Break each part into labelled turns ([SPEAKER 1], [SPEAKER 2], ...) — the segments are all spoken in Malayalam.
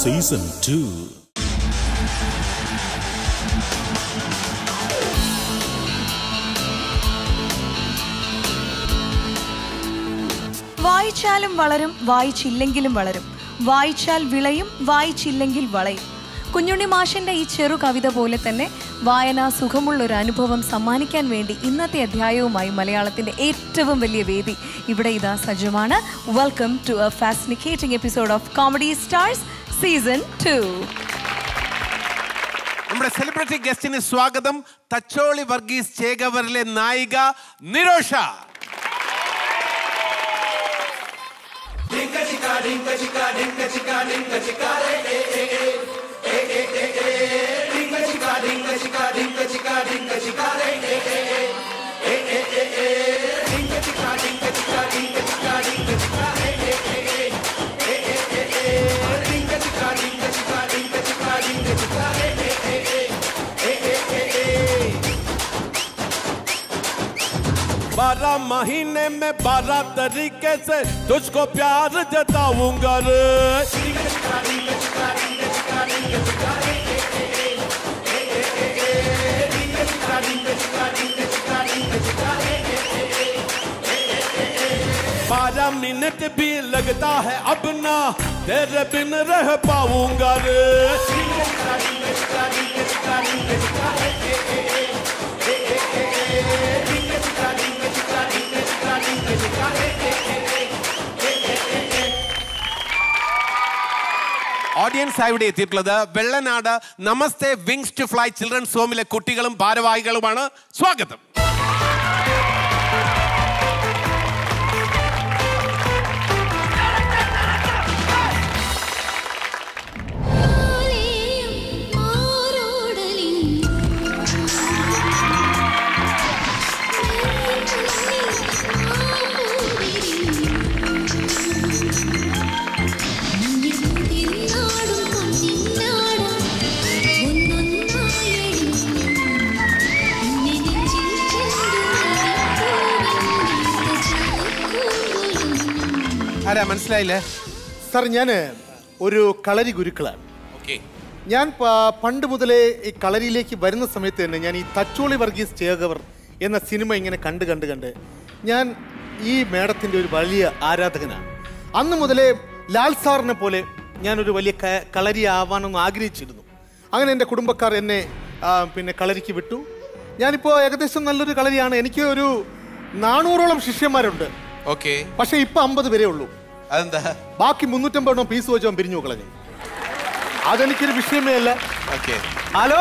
[SPEAKER 1] സീസൺ ടു
[SPEAKER 2] വായിച്ചാലും വളരും വായിച്ചില്ലെങ്കിലും വളരും വായിച്ചാൽ വിളയും വായിച്ചില്ലെങ്കിൽ വളയും കുഞ്ഞുണ്ണി മാഷിന്റെ ഈ ചെറു കവിത പോലെ തന്നെ വായന സുഖമുള്ള ഒരു അനുഭവം സമ്മാനിക്കാൻ വേണ്ടി ഇന്നത്തെ അധ്യായവുമായി മലയാളത്തിന്റെ ഏറ്റവും വലിയ വേദി ഇവിടെ ഇതാ സജ്ജമാണ് welcome to a fascinating episode of comedy stars season two
[SPEAKER 3] നമ്മുടെ സെലിബ്രിറ്റി ഗസ്റ്റിന് സ്വാഗതം തച്ചോളി വർഗീസ് ചേകവറിലെ നായിക നിരോഷ बारह महीने में बारह तरीके से तुझको प्यार जताऊंगा रे बारह मिनट भी लगता है अब ना तेरे बिन रह पाऊंगा रे ഓഡിയൻസ് ഇവിടെ എത്തിയിട്ടുള്ളത് വെള്ളനാട് നമസ്തേ വിങ്സ് ടു ഫ്ലൈ ചിൽഡ്രൻസ് ഹോമിലെ കുട്ടികളും ഭാരവാഹികളുമാണ് സ്വാഗതം ആരാ മനസ്സിലായില്ലേ
[SPEAKER 4] സാർ ഞാൻ ഒരു കളരി ഗുരുക്കളാണ്
[SPEAKER 3] ഓക്കെ
[SPEAKER 4] ഞാൻ പ- പണ്ട് മുതലേ ഈ കളരിയിലേക്ക് വരുന്ന സമയത്ത് തന്നെ ഞാൻ ഈ തച്ചോളി വർഗീസ് ചേകവർ എന്ന സിനിമ ഇങ്ങനെ കണ്ട് കണ്ട് കണ്ട് ഞാൻ ഈ മേഡത്തിൻ്റെ ഒരു വലിയ ആരാധകനാണ് അന്ന് മുതലേ ലാൽ സാറിനെ പോലെ ഞാനൊരു വലിയ ക- കളരി ആവാനെന്ന് ആഗ്രഹിച്ചിരുന്നു അങ്ങനെ എൻ്റെ കുടുംബക്കാർ എന്നെ ആ, പിന്നെ കളരിക്ക് വിട്ടു ഞാനിപ്പോൾ ഏകദേശം നല്ലൊരു കളരിയാണ് എനിക്ക് ഒരു നാനൂറോളം ശിഷ്യന്മാരുണ്ട്
[SPEAKER 3] ഓക്കെ
[SPEAKER 4] പക്ഷേ ഇപ്പം അമ്പത് പേരേ ഉള്ളൂ
[SPEAKER 3] അതെന്താ
[SPEAKER 4] ബാക്കി മുന്നൂറ്റമ്പതെണ്ണം പീസ് വെച്ചവൻ പിരിഞ്ഞു കളഞ്ഞു അതെനിക്കൊരു വിഷയമേ അല്ല
[SPEAKER 3] ഓക്കെ
[SPEAKER 4] ഹലോ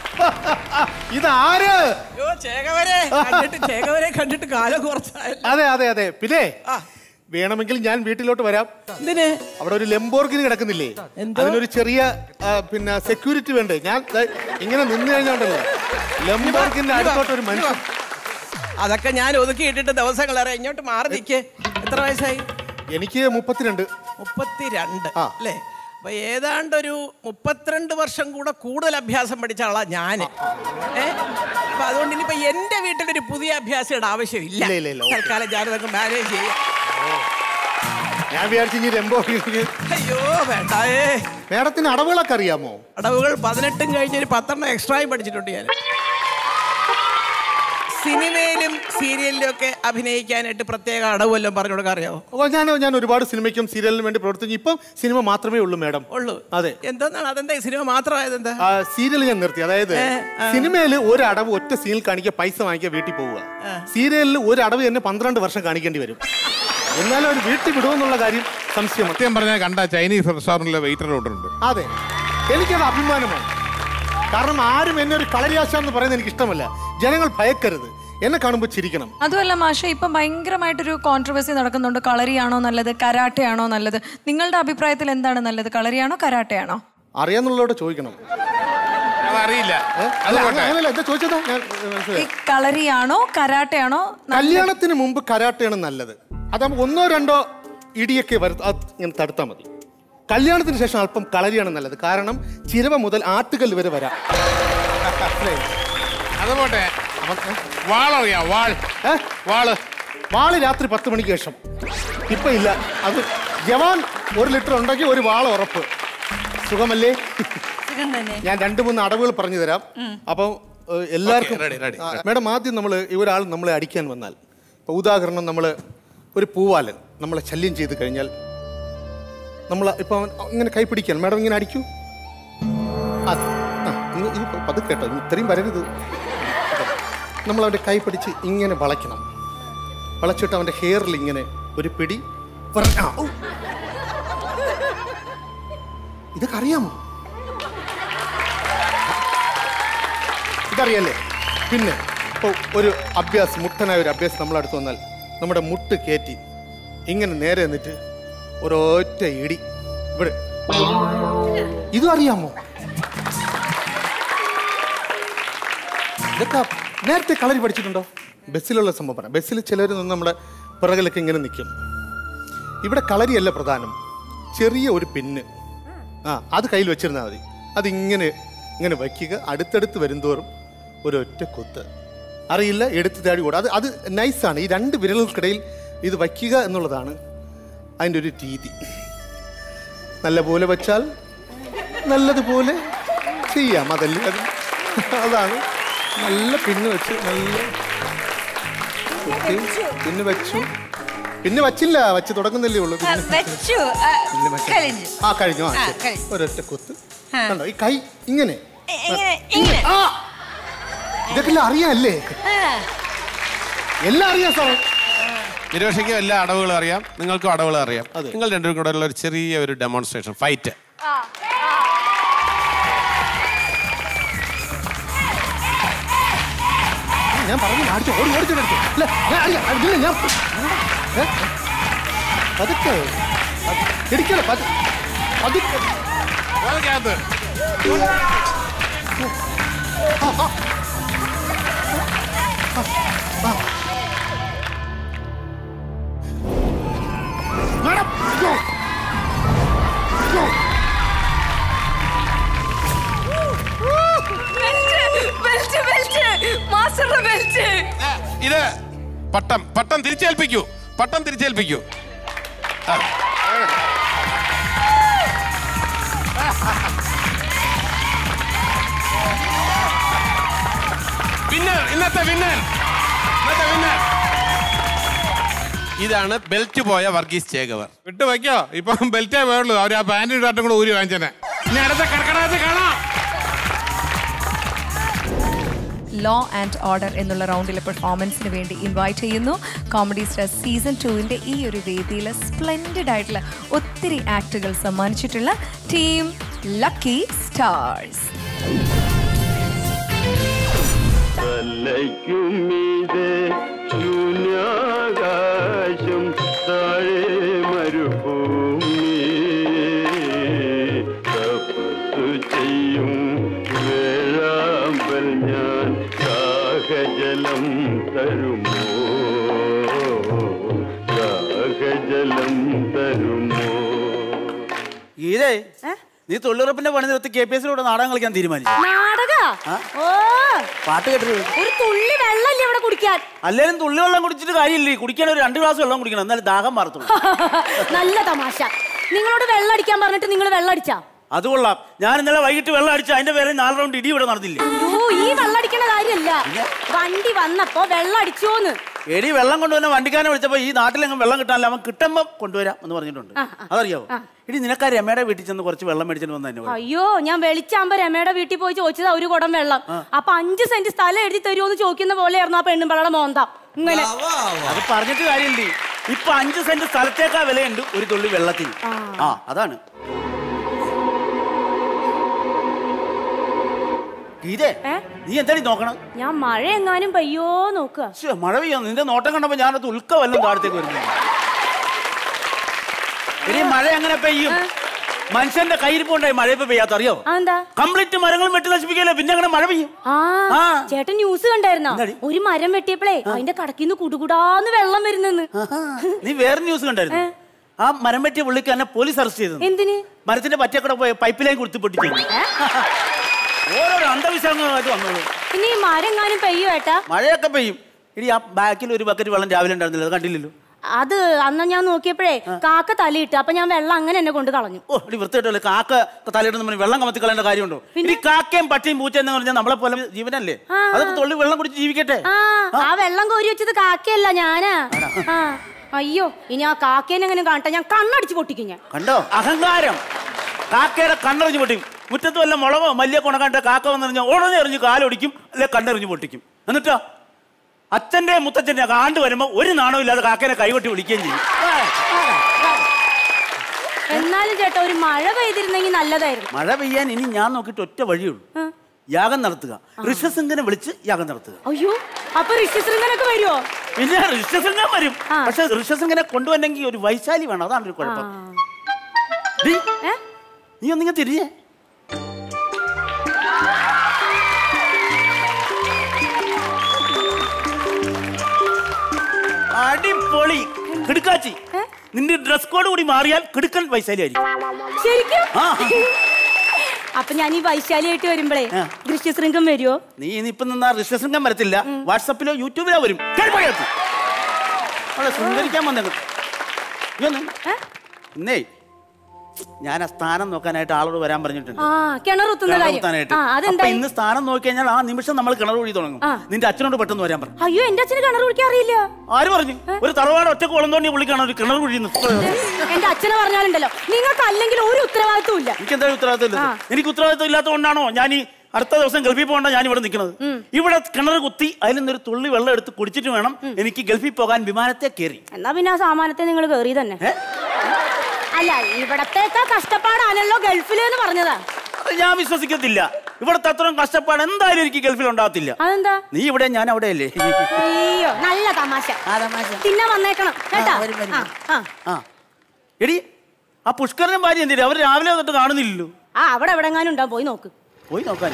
[SPEAKER 4] ഇതാര്
[SPEAKER 5] അയ്യോ ചേകവരെ കണ്ടിട്ട് ചേകവരെ കണ്ടിട്ട് കാലം കുറച്ചായല്ലോ
[SPEAKER 4] അതെ അതെ അതെ പിന്നെ
[SPEAKER 5] ആ.
[SPEAKER 4] വേണമെങ്കിൽ ഞാൻ വീട്ടിലോട്ട് വരാം
[SPEAKER 5] എന്തിന്
[SPEAKER 4] അവിടെ ഒരു ലംബോർഗിനി കിടക്കുന്നില്ലേ
[SPEAKER 5] എന്തോ?
[SPEAKER 4] അതിനൊരു ചെറിയ ആ, പിന്നെ സെക്യൂരിറ്റി വേണ്ടേ ഞാൻ ദേ ഇങ്ങനെ നിന്ന് കഴിഞ്ഞോണ്ടല്ലോ ലംബോർഗിന്റെ അടുത്തോട്ട് ഒരു മനുഷ്യൻ
[SPEAKER 5] അതൊക്കെ ഞാൻ ഒതുക്കി ഇട്ടിട്ട് ദിവസങ്ങളേറെ ഇങ്ങോട്ട് മാറി നിൽക്കേ എത്ര വയസ്സായി
[SPEAKER 4] എനിക്ക് മുപ്പത്തിരണ്ട്
[SPEAKER 5] മുപ്പത്തിരണ്ട്
[SPEAKER 4] ആ.
[SPEAKER 5] അല്ലേ അപ്പൊ ഏതാണ്ട് ഒരു മുപ്പത്തിരണ്ട് വർഷം കൂടെ കൂടുതൽ അഭ്യാസം പഠിച്ച ആളാ ഞാൻ ഏ അപ്പൊ അതുകൊണ്ട് ഇനിയിപ്പോ എന്റെ വീട്ടിലൊരു പുതിയ അഭ്യാസിയുടെ ആവശ്യമില്ല
[SPEAKER 4] ഇല്ല, ഇല്ല, ഇല്ല, ഓക്കേ.
[SPEAKER 5] തൽക്കാലം ഞാനിതൊക്കെ മാനേജ് ചെയ്യാം
[SPEAKER 4] ഞാൻ വിചാരിച്ചു ഇനി ലംബോർഗിനി
[SPEAKER 5] അയ്യോ വേണ്ടായേ
[SPEAKER 4] മേഡത്തിന് അടവുകളൊക്കെ അറിയാമോ
[SPEAKER 5] അടവുകൾ പതിനെട്ടും കഴിഞ്ഞ് ഒരു പത്തെണ്ണം എക്സ്ട്രായും പഠിച്ചിട്ടുണ്ട് ഞാൻ സിനിമയിലും സീരിയലിലും ഒക്കെ അഭിനയിക്കാനായിട്ട് പ്രത്യേക അടവ് വല്ലതും പറഞ്ഞു കൊടുക്കാൻ അറിയാവോ
[SPEAKER 4] ഓ ഞാൻ ഞാൻ ഒരുപാട് സിനിമയ്ക്കും സീരിയലിനും വേണ്ടി പ്രവർത്തിച്ചു ഇപ്പം സിനിമ മാത്രമേ ഉള്ളൂ മേഡം
[SPEAKER 5] ഉള്ളൂ
[SPEAKER 4] അതെ
[SPEAKER 5] എന്തെന്നാണ് അതെന്താ ഈ സിനിമ മാത്രമായത് എന്താ
[SPEAKER 4] ആ, സീരിയൽ ഞാൻ നിർത്തി അതായത് സിനിമയിൽ ഒരു അടവ് ഒറ്റ സീനിൽ കാണിക്കുക പൈസ വാങ്ങിക്കുക വീട്ടിൽ പോവുക സീരിയലിൽ ഒരു അടവ് തന്നെ പന്ത്രണ്ട് വർഷം കാണിക്കേണ്ടി വരും എന്നാലും അവർ വീട്ടിൽ വിടുമെന്നുള്ള കാര്യം സംശയമാണ്
[SPEAKER 3] സത്യം പറഞ്ഞാൽ കണ്ട ചൈനീസ് റെസ്റ്റോറൻറ്റിലെ വെയിറ്റർ ഓർഡറുണ്ട്
[SPEAKER 4] അതെ എനിക്കത് അഭിമാനമാണ് കാരണം ആരും എന്നെ ഒരു കളരിയാശ എന്ന് പറയുന്നത് എനിക്ക് ഇഷ്ടമല്ല ജനങ്ങൾ ഭയക്കരുത് എന്നെ കാണുമ്പോൾ ചിരിക്കണം
[SPEAKER 2] അതുമല്ല മാഷ ഇപ്പം ഭയങ്കരമായിട്ടൊരു കോൺട്രവേഴ്സി നടക്കുന്നുണ്ട് കളരിയാണോ നല്ലത് കരാട്ടയാണോ നല്ലത് നിങ്ങളുടെ അഭിപ്രായത്തിൽ എന്താണ് നല്ലത് കളരിയാണോ കരാട്ടയാണോ
[SPEAKER 4] അറിയാന്നുള്ളവരോട് ചോദിക്കണം
[SPEAKER 3] അതറിയില്ല
[SPEAKER 4] ഏ? അല്ല അങ്ങ- അങ്ങനെയല്ല എന്താ ചോദിച്ചതാ ഞാൻ ഏ,
[SPEAKER 2] ഈ
[SPEAKER 4] മനസ്സിലായി
[SPEAKER 2] കളരിയാണോ കരാട്ടയാണോ
[SPEAKER 4] കല്യാണത്തിന് മുമ്പ് കരാട്ടയാണ് നല്ലത് അതാകുമ്പോൾ ഒന്നോ രണ്ടോ ഇടിയൊക്കെ വരു അത് ഇങ്ങനെ തടുത്താൽ മതി കല്യാണത്തിന് ശേഷം അല്പം കളരിയാണ് നല്ലത് കാരണം ചിരവ മുതൽ ആട്ടുകല്ല് വരെ വരാം മനസ്സിലായോ?
[SPEAKER 3] അത് പോട്ടെ വാളറിയാ വാൾ
[SPEAKER 4] ഏ?
[SPEAKER 3] വാള്
[SPEAKER 4] വാള് രാത്രി പത്ത് മണിക്ക് ശേഷം ഇപ്പൊ ഇല്ല അത് ജവാൻ ഒരു ലിറ്റർ ഉണ്ടെങ്കിൽ ഒരു വാള ഉറപ്പ് സുഖമല്ലേ
[SPEAKER 1] സുഖം തന്നെ
[SPEAKER 4] ഞാൻ രണ്ട് മൂന്ന് അടവുകൾ പറഞ്ഞു തരാം അപ്പം ഏഹ്, എല്ലാവർക്കും
[SPEAKER 3] Okay, ready, ready,
[SPEAKER 4] ആ, മേഡം ആദ്യം നമ്മൾ ഒരാൾ നമ്മളെ അടിക്കാൻ വന്നാൽ ഇപ്പൊ ഉദാഹരണം നമ്മൾ ഒരു പൂവാലൻ നമ്മളെ ശല്യം ചെയ്ത് കഴിഞ്ഞാൽ നമ്മൾ ഇപ്പൊ അവൻ ഇങ്ങനെ കൈ പിടിക്കാൻ മേഡം ഇങ്ങനെ അടിക്കൂ ആ, ആ, ഇങ്ങ് ഇത് പതുക്കെ കേട്ടോ ഇത്രയും വരരുത് നമ്മൾ അവൻ്റെ കൈ പിടിച്ച് ഇങ്ങനെ വളയ്ക്കണം വളച്ചിട്ട് അവൻ്റെ ഹെയറിൽ ഇങ്ങനെ ഒരു പിടി പറ- ആ, ഔ. ഇതൊക്കെ അറിയാമോ ഇതറിയല്ലേ പിന്നെ ഇപ്പോൾ ഒരു അഭ്യാസം മുട്ടനായ ഒരു അഭ്യാസം നമ്മൾ അടുത്ത് വന്നാൽ നമ്മുടെ മുട്ട് കയറ്റി ഇങ്ങനെ നേരെ എന്നിട്ട് ഒരൊറ്റ ഇടി ഇവിടെ ഇതും അറിയാമോ ഇതൊക്കെ നേരത്തെ കളരി പഠിച്ചിട്ടുണ്ടോ ബസ്സിലുള്ള സംഭവം പറയാം ബസ്സിൽ ചിലർ നിന്ന് നമ്മുടെ പിറകിലൊക്കെ ഇങ്ങനെ നിൽക്കും ഇവിടെ കളരിയല്ല പ്രധാനം ചെറിയ ഒരു പിന്ന് ആ അത് കയ്യിൽ വെച്ചിരുന്നാൽ മതി അതിങ്ങനെ ഇങ്ങനെ വയ്ക്കുക അടുത്തടുത്ത് വരുന്തോറും ഒരൊറ്റ കുത്ത് അറിയില്ല എടുത്ത് താടി കൂടെ അത് അത് നൈസാണ് ഈ രണ്ട് വിരലുകൾക്കിടയിൽ ഇത് വയ്ക്കുക എന്നുള്ളതാണ് അതിൻ്റെ ഒരു രീതി നല്ലപോലെ വച്ചാൽ നല്ലതുപോലെ ചെയ്യാം അതല്ലേ അത് അതാണ് നല്ല പിന്ന് വെച്ച് നല്ല കുത്തി പിന്നെ വെച്ചു പിന്നെ വച്ചില്ല വച്ച് തുടങ്ങുന്നില്ലേ ഉള്ളൂ
[SPEAKER 1] ആ,
[SPEAKER 4] പിന്നെ
[SPEAKER 1] വെച്ചു ആ,
[SPEAKER 4] പിന്നെ മറ്റേ-
[SPEAKER 1] കഴിഞ്ഞു
[SPEAKER 4] ആ കഴിഞ്ഞു ആ
[SPEAKER 1] ആ,
[SPEAKER 4] ശരി.
[SPEAKER 1] കഴിഞ്ഞു.
[SPEAKER 4] ഒരൊറ്റ കുത്ത്
[SPEAKER 1] ആ.
[SPEAKER 4] കണ്ടോ ഈ കൈ ഇങ്ങനെ
[SPEAKER 1] ഇ- ഇങ്ങനെ ഇങ്ങനെ
[SPEAKER 4] ആ ഇതൊക്കെ എല്ലാം അറിയാല്ലേ
[SPEAKER 1] ആ,
[SPEAKER 4] എല്ലാം അറിയാം സാർ
[SPEAKER 3] നിരോഷയ്ക്കും എല്ലാ അടവുകളും അറിയാം നിങ്ങൾക്കും അടവുകൾ അറിയാം
[SPEAKER 4] അതെ.
[SPEAKER 3] നിങ്ങൾ രണ്ടുപേരും കൂടെ ഉള്ള ഒരു ചെറിയ ഒരു ഡെമോൺസ്ട്രേഷൻ ഫൈറ്റ്
[SPEAKER 4] ഞാൻ പറഞ്ഞു അടിച്ചു ഓടി ഓടിച്ചെടുത്തു അല്ല ഞാൻ അറിയാം അതില്ല ഞാൻ ഏ? പതുക്കെ ഇടിക്കല പതുക്കെ
[SPEAKER 3] ഓലക്കകത്ത്.
[SPEAKER 4] മാഡം അയ്യോ. അയ്യോ.
[SPEAKER 1] ബെൽറ്റ്, ബെൽറ്റ്, ബെൽറ്റ്, മാസ്റ്ററുടെ ബെൽറ്റ്.
[SPEAKER 3] ഏ, ഇത് പട്ടം പട്ടം തിരിച്ചേൽപ്പിക്കൂ പട്ടം തിരിച്ചേൽപ്പിക്കൂ ആ. വിന്നർ ഇന്നത്തെ വിന്നർ ഇന്നത്തെ വിന്നർ ഇതാണ് ബെൽറ്റ് പോയ വർഗീസ് ചേകവർ
[SPEAKER 6] വിട്ട് വയ്ക്കോ ഇപ്പം ബെൽറ്റേ വേറുള്ളൂ അവർ ആ പാൻറ്റും ഷർട്ടും കൂടെ ഊരി വാങ്ങിച്ചനെ ഇനി അടുത്ത കർക്കടകത്ത് കാണാം
[SPEAKER 2] ലോ ആൻഡ് ഓർഡർ എന്നുള്ള റൗണ്ടിലെ പെർഫോമൻസിന് വേണ്ടി ഇൻവൈറ്റ് ചെയ്യുന്നു കോമഡി സ്റ്റാർ സീസൺ ടുവിൻ്റെ ഈ ഒരു വേദിയിൽ സ്പ്ലെൻഡഡ് ആയിട്ടുള്ള ഒത്തിരി ആക്ടുകൾ സമ്മാനിച്ചിട്ടുള്ള ടീം ലക്കി സ്റ്റാർസ്
[SPEAKER 7] തലയ്ക്കുമീതെ ശൂന്യാകാശം താഴെ മരുഭൂമി തപസ്സു ചെയ്യും വേഴാമ്പൽ ഞാൻ ദാഹജലം തരുമോ ദാഹജലം തരുമോ
[SPEAKER 8] ഗീതേ നീ തൊഴിലുറപ്പിന്റെ പണി നിർത്തി കെ പി എസിലൂടെ നാടകം കളിക്കാൻ തീരുമാനിച്ചു
[SPEAKER 9] നാടക ഓ
[SPEAKER 8] പാട്ട് കേട്ടിട്ട്
[SPEAKER 9] ഒരു തുള്ളി വെള്ളല്ലേ ഇവിടെ കുടിക്കാൻ
[SPEAKER 8] അല്ലേലും തുള്ളി വെള്ളം കുടിച്ചിട്ട് കാര്യമില്ലേ കുടിക്കാൻ ഒരു രണ്ട് ഗ്ലാസ് വെള്ളം കുടിക്കണം എന്നാലും ദാഹം മാറത്തുള്ളൂ
[SPEAKER 9] നല്ല തമാശ നിങ്ങളോട് വെള്ളം അടിക്കാൻ പറഞ്ഞിട്ട് നിങ്ങൾ വെള്ളം അടിച്ചാ
[SPEAKER 8] അത് കൊള്ളാം ഞാൻ ഇന്നലെ വൈകിട്ട് വെള്ളം അടിച്ച് അതിന്റെ പേരെ നാല് റൗണ്ട് ഇടി ഇവിടെ നടന്നില്ലേ
[SPEAKER 9] അയ്യോ ഈ വെള്ളം അടിക്കണ കാര്യമല്ല വണ്ടി വന്നപ്പോ വെള്ളം അടിച്ചോന്ന്
[SPEAKER 8] എടി വെള്ളം കൊണ്ടുവന്ന വണ്ടിക്കാരനെ വിളിച്ചപ്പോ ഈ നാട്ടിലെങ്ങും വെള്ളം കിട്ടാനില്ല അവൻ കിട്ടുമ്പോ കൊണ്ടുവരാം എന്ന് പറഞ്ഞിട്ടുണ്ട്
[SPEAKER 9] ആ, ആ.
[SPEAKER 8] അതറിയാവോ
[SPEAKER 9] ആ.
[SPEAKER 8] ഇടി നിനക്കാ രമയുടെ വീട്ടിൽ ചെന്ന് കുറച്ച് വെള്ളം മേടിച്ചിട്ട് വന്ന എന്നെ
[SPEAKER 9] അയ്യോ ഞാൻ വെളിച്ചാകുമ്പോ രമയുടെ വീട്ടിൽ പോയി ചോദിച്ചതാ ഒരു കുടം വെള്ളം അപ്പൊ അഞ്ച് സെന്റ് സ്ഥലം എഴുതി തരുമോന്ന് ചോദിക്കുന്ന പോലെയായിരുന്നു ആ പെണ്ണും പിള്ളയുടെ മോന്ത ഇങ്ങനെ
[SPEAKER 8] അത് പറഞ്ഞിട്ട് കാര്യമില്ലേ ഇപ്പൊ അഞ്ച് സെന്റ് സ്ഥലത്തേക്കാ വിലയുണ്ട് ഒരു തുള്ളി വെള്ളത്തിന് ആ അതാണ് ഗീതേ
[SPEAKER 9] ഏ?
[SPEAKER 8] നീ എന്താടി നോക്കണം
[SPEAKER 9] ഞാൻ മഴ എങ്ങാനും പെയ്യോ നോക്കുക
[SPEAKER 8] ശ്ശെ, മഴ പെയ്യാ നിന്റെ നോട്ടം കണ്ടപ്പോ ഞാനത് ഉൽക്ക വല്ലതും താഴത്തേക്ക് വരുന്നു ഇനി മഴ എങ്ങനെ പെയ്യും മനുഷ്യന്റെ കയ്യിരിപ്പുണ്ടായി മഴ ഇപ്പൊ പെയ്യാത്ത അറിയോ
[SPEAKER 9] അതെന്താ
[SPEAKER 8] കംപ്ലീറ്റ് മരങ്ങൾ വെട്ടി നശിപ്പിക്കല്ലേ പിന്നെ അങ്ങനെ മഴ പെയ്യും
[SPEAKER 9] ആ
[SPEAKER 8] ആ.
[SPEAKER 9] ചേട്ടൻ ന്യൂസ് കണ്ടായിരുന്നോ
[SPEAKER 8] എന്താടി?
[SPEAKER 9] ഒരു മരം വെട്ടിയപ്പോഴേ അതിന്റെ കടക്കിന്ന് കുടുകുടാന്ന് വെള്ളം വരുന്നെന്ന്
[SPEAKER 8] ആഹാ. നീ വേറെ ന്യൂസ് കണ്ടായിരുന്നു ആ മരം വെട്ടിയ പുള്ളിക്ക് എന്നെ പോലീസ് അറസ്റ്റ് ചെയ്തു
[SPEAKER 9] എന്തിന്
[SPEAKER 8] മരത്തിന്റെ പറ്റക്കട പോയ പൈപ്പ് ലൈൻ കൊടുത്ത് പൊട്ടിച്ചു ഓരോരോ അന്ധവിശ്വാസങ്ങളായിട്ട് വന്നോളൂ
[SPEAKER 9] പിന്നെ ഈ മരം എങ്ങാനും പെയ്യോ ഏട്ടാ
[SPEAKER 8] മഴയൊക്കെ പെയ്യും ഇനി ആ ബാക്കിൽ ഒരു ബക്കറ്റ് വെള്ളം രാവിലെ ഉണ്ടായിരുന്നില്ല അത് കണ്ടില്ലല്ലോ
[SPEAKER 9] അത് അന്ന് ഞാൻ നോക്കിയപ്പോഴേ കാക്ക തലയിട്ട് അപ്പൊ ഞാൻ വെള്ളം അങ്ങനെ എന്നെ കൊണ്ട് കളഞ്ഞു
[SPEAKER 8] ഓ ഇടി വൃത്തിയായിട്ടല്ലേ കാക്ക തലയിടുന്ന പറഞ്ഞ് വെള്ളം കമത്തി കളയേണ്ട കാര്യമുണ്ടോ ഈ കാക്കയും പട്ടിയും പൂച്ച എന്ന് പറഞ്ഞാൽ നമ്മളെ പോലെ ജീവനല്ലേ അതൊക്കെ തൊള്ളി വെള്ളം കുടിച്ച് ജീവിക്കട്ടെ
[SPEAKER 9] ആ ആ വെള്ളം കോരി വെച്ചത് കാക്കയല്ല ഞാനാ ആ അയ്യോ ഇനി ആ കാക്കേനെ എങ്ങനെ കാണട്ടെ ഞാൻ കണ്ണടിച്ച് പൊട്ടിക്കും ഞാൻ
[SPEAKER 8] കണ്ടോ അഹങ്കാരം കാക്കയുടെ കണ്ണെറിഞ്ഞു പൊട്ടിക്കും മുറ്റത്ത് വല്ല മുളകോ മല്ലിയോ കൊണക്കാണ്ട കാക്ക വന്നെറിഞ്ഞാൽ ഉടനെ എറിഞ്ഞ് കാലൊടിക്കും അല്ലെ കണ്ണെറിഞ്ഞു പൊട്ടിക്കും എന്നിട്ടോ അച്ഛന്റെ മുത്തച്ഛന്റെ കാണ്ട് വരുമ്പോ ഒരു നാണവും ഇല്ലാതെ കാക്കേനെ കൈവട്ടി വിളിക്കുകയും ചെയ്യും
[SPEAKER 9] എന്നാലും ചേട്ടാ ഒരു മഴ പെയ്തിരുന്നെങ്കിൽ നല്ലതായിരുന്നു
[SPEAKER 8] മഴ പെയ്യാൻ ഇനി ഞാൻ നോക്കിയിട്ട് ഒറ്റ വഴിയുള്ളൂ യാഗം നടത്തുക ഋഷസിംഗനെ വിളിച്ച് യാഗം നടത്തുക
[SPEAKER 9] അയ്യോ അപ്പൊ ഋഷ്യശൃംഗനൊക്കെ വരുമോ
[SPEAKER 8] പിന്നെ ഋഷസിംഗൻ വരും
[SPEAKER 9] ആ.
[SPEAKER 8] പക്ഷെ ഋഷസിംഗനെ കൊണ്ടുവന്നെങ്കിൽ ഒരു വൈശാലി വേണം അതാണ് ഒരു കുഴപ്പം ഡീ,
[SPEAKER 9] ഏ?
[SPEAKER 8] നീ ഒന്നിങ്ങ തിരിഞ്ഞേ അടിപൊളി കിടുക്കാച്ചി നിന്റെ ഡ്രസ് കോഡ് കൂടി മാറിയാൽ കിടുക്കൻ വൈശാലി ആയിരിക്കും
[SPEAKER 9] ശരിക്കും
[SPEAKER 8] ആ.
[SPEAKER 9] അപ്പൊ ഞാൻ ഈ വൈശാലിയായിട്ട് വരുമ്പളേ
[SPEAKER 8] ആ.
[SPEAKER 9] ദൃശ്യശൃംഗം വരുമോ
[SPEAKER 8] നീ ഇനിയിപ്പൊ നിന്നാ ഋഷസിംഗം വരത്തില്ല വാട്സപ്പിലോ യൂട്യൂബിലോ വരും കേറി പോയകത്ത്. അവളെ സുന്ദരിക്കാൻ വന്നേക്കും ഇന്നേ ഞാൻ ആ സ്ഥാനം നോക്കാനായിട്ട് ആളോട് വരാൻ പറഞ്ഞിട്ടുണ്ട്
[SPEAKER 9] ആ കിണറുത്തുന്ന
[SPEAKER 8] കിണർ
[SPEAKER 9] കാര്യം
[SPEAKER 8] കുത്താനായിട്ട്.
[SPEAKER 9] ആ
[SPEAKER 8] അപ്പൊ
[SPEAKER 9] അതെന്തായി
[SPEAKER 8] ഇന്ന് സ്ഥാനം നോക്കി കഴിഞ്ഞാൽ ആ നിമിഷം നമ്മൾ കിണർ കുഴി തുടങ്ങും
[SPEAKER 9] ആ.
[SPEAKER 8] നിന്റെ അച്ഛനോട് പെട്ടെന്ന് വരാൻ പറഞ്ഞു
[SPEAKER 9] അയ്യോ എന്റെ അച്ഛന് കിണർ കുടിക്കാൻ അറിയില്ല
[SPEAKER 8] ആര് പറഞ്ഞു ഒരു തറവാട് ഒറ്റ കുളം തോണ്ടി വിളിക്കണം ഒരു കിണർ കുഴി
[SPEAKER 9] എന്റെ അച്ഛനെ പറഞ്ഞാലുണ്ടല്ലോ നിങ്ങൾക്ക് അല്ലെങ്കിൽ ഒരു ഉത്തരവാദിത്വം ഇല്ല
[SPEAKER 8] എനിക്ക് എന്താ ഉത്തരവാദിത്വം ഇല്ലത്?
[SPEAKER 9] ആ.
[SPEAKER 8] എനിക്ക് ഉത്തരവാദിത്വം ഇല്ലാത്തതുകൊണ്ടാണോ ഞാൻ ഈ അടുത്ത ദിവസം ഗൾഫിൽ പോകണ്ട ഞാൻ ഇവിടെ നിൽക്കുന്നത് ഇവിടെ കിണർ കുത്തി അതിൽ നിന്നൊരു തുള്ളി വെള്ളം എടുത്ത് കുടിച്ചിട്ട് വേണം എനിക്ക് ഗൾഫിൽ പോകാൻ വിമാനത്തെ കയറി
[SPEAKER 9] എന്നാ പിന്നെ ആ സാമാനത്തെ നിങ്ങൾ കയറി തന്നെ
[SPEAKER 8] ഏ?
[SPEAKER 9] അല്ല ഇവിടത്തേക്കാ കഷ്ടപ്പാടാണല്ലോ ഗൾഫില് എന്ന് പറഞ്ഞതാ
[SPEAKER 8] അത് ഞാൻ വിശ്വസിക്കത്തില്ല ഇവിടുത്തെ അത്രയും കഷ്ടപ്പാട് എന്തായാലും എനിക്ക് ഗൾഫിൽ ഉണ്ടാകത്തില്ല
[SPEAKER 9] അതെന്താ
[SPEAKER 8] നീ ഇവിടെ ഞാൻ അവിടെ അല്ലേ
[SPEAKER 9] അയ്യോ നല്ല തമാശ പിന്നെ വന്നേക്കണം കേട്ടാ ആ, ആ.
[SPEAKER 8] ആ എടി ആ പുഷ്കരനും ഭാര്യ എന്തിനാ അവർ രാവിലെ തൊട്ട് കാണുന്നില്ലല്ലോ
[SPEAKER 9] ആ അവിടെ എവിടെങ്ങാനും ഉണ്ടാവും പോയി നോക്ക്
[SPEAKER 8] പോയി നോക്കാൻ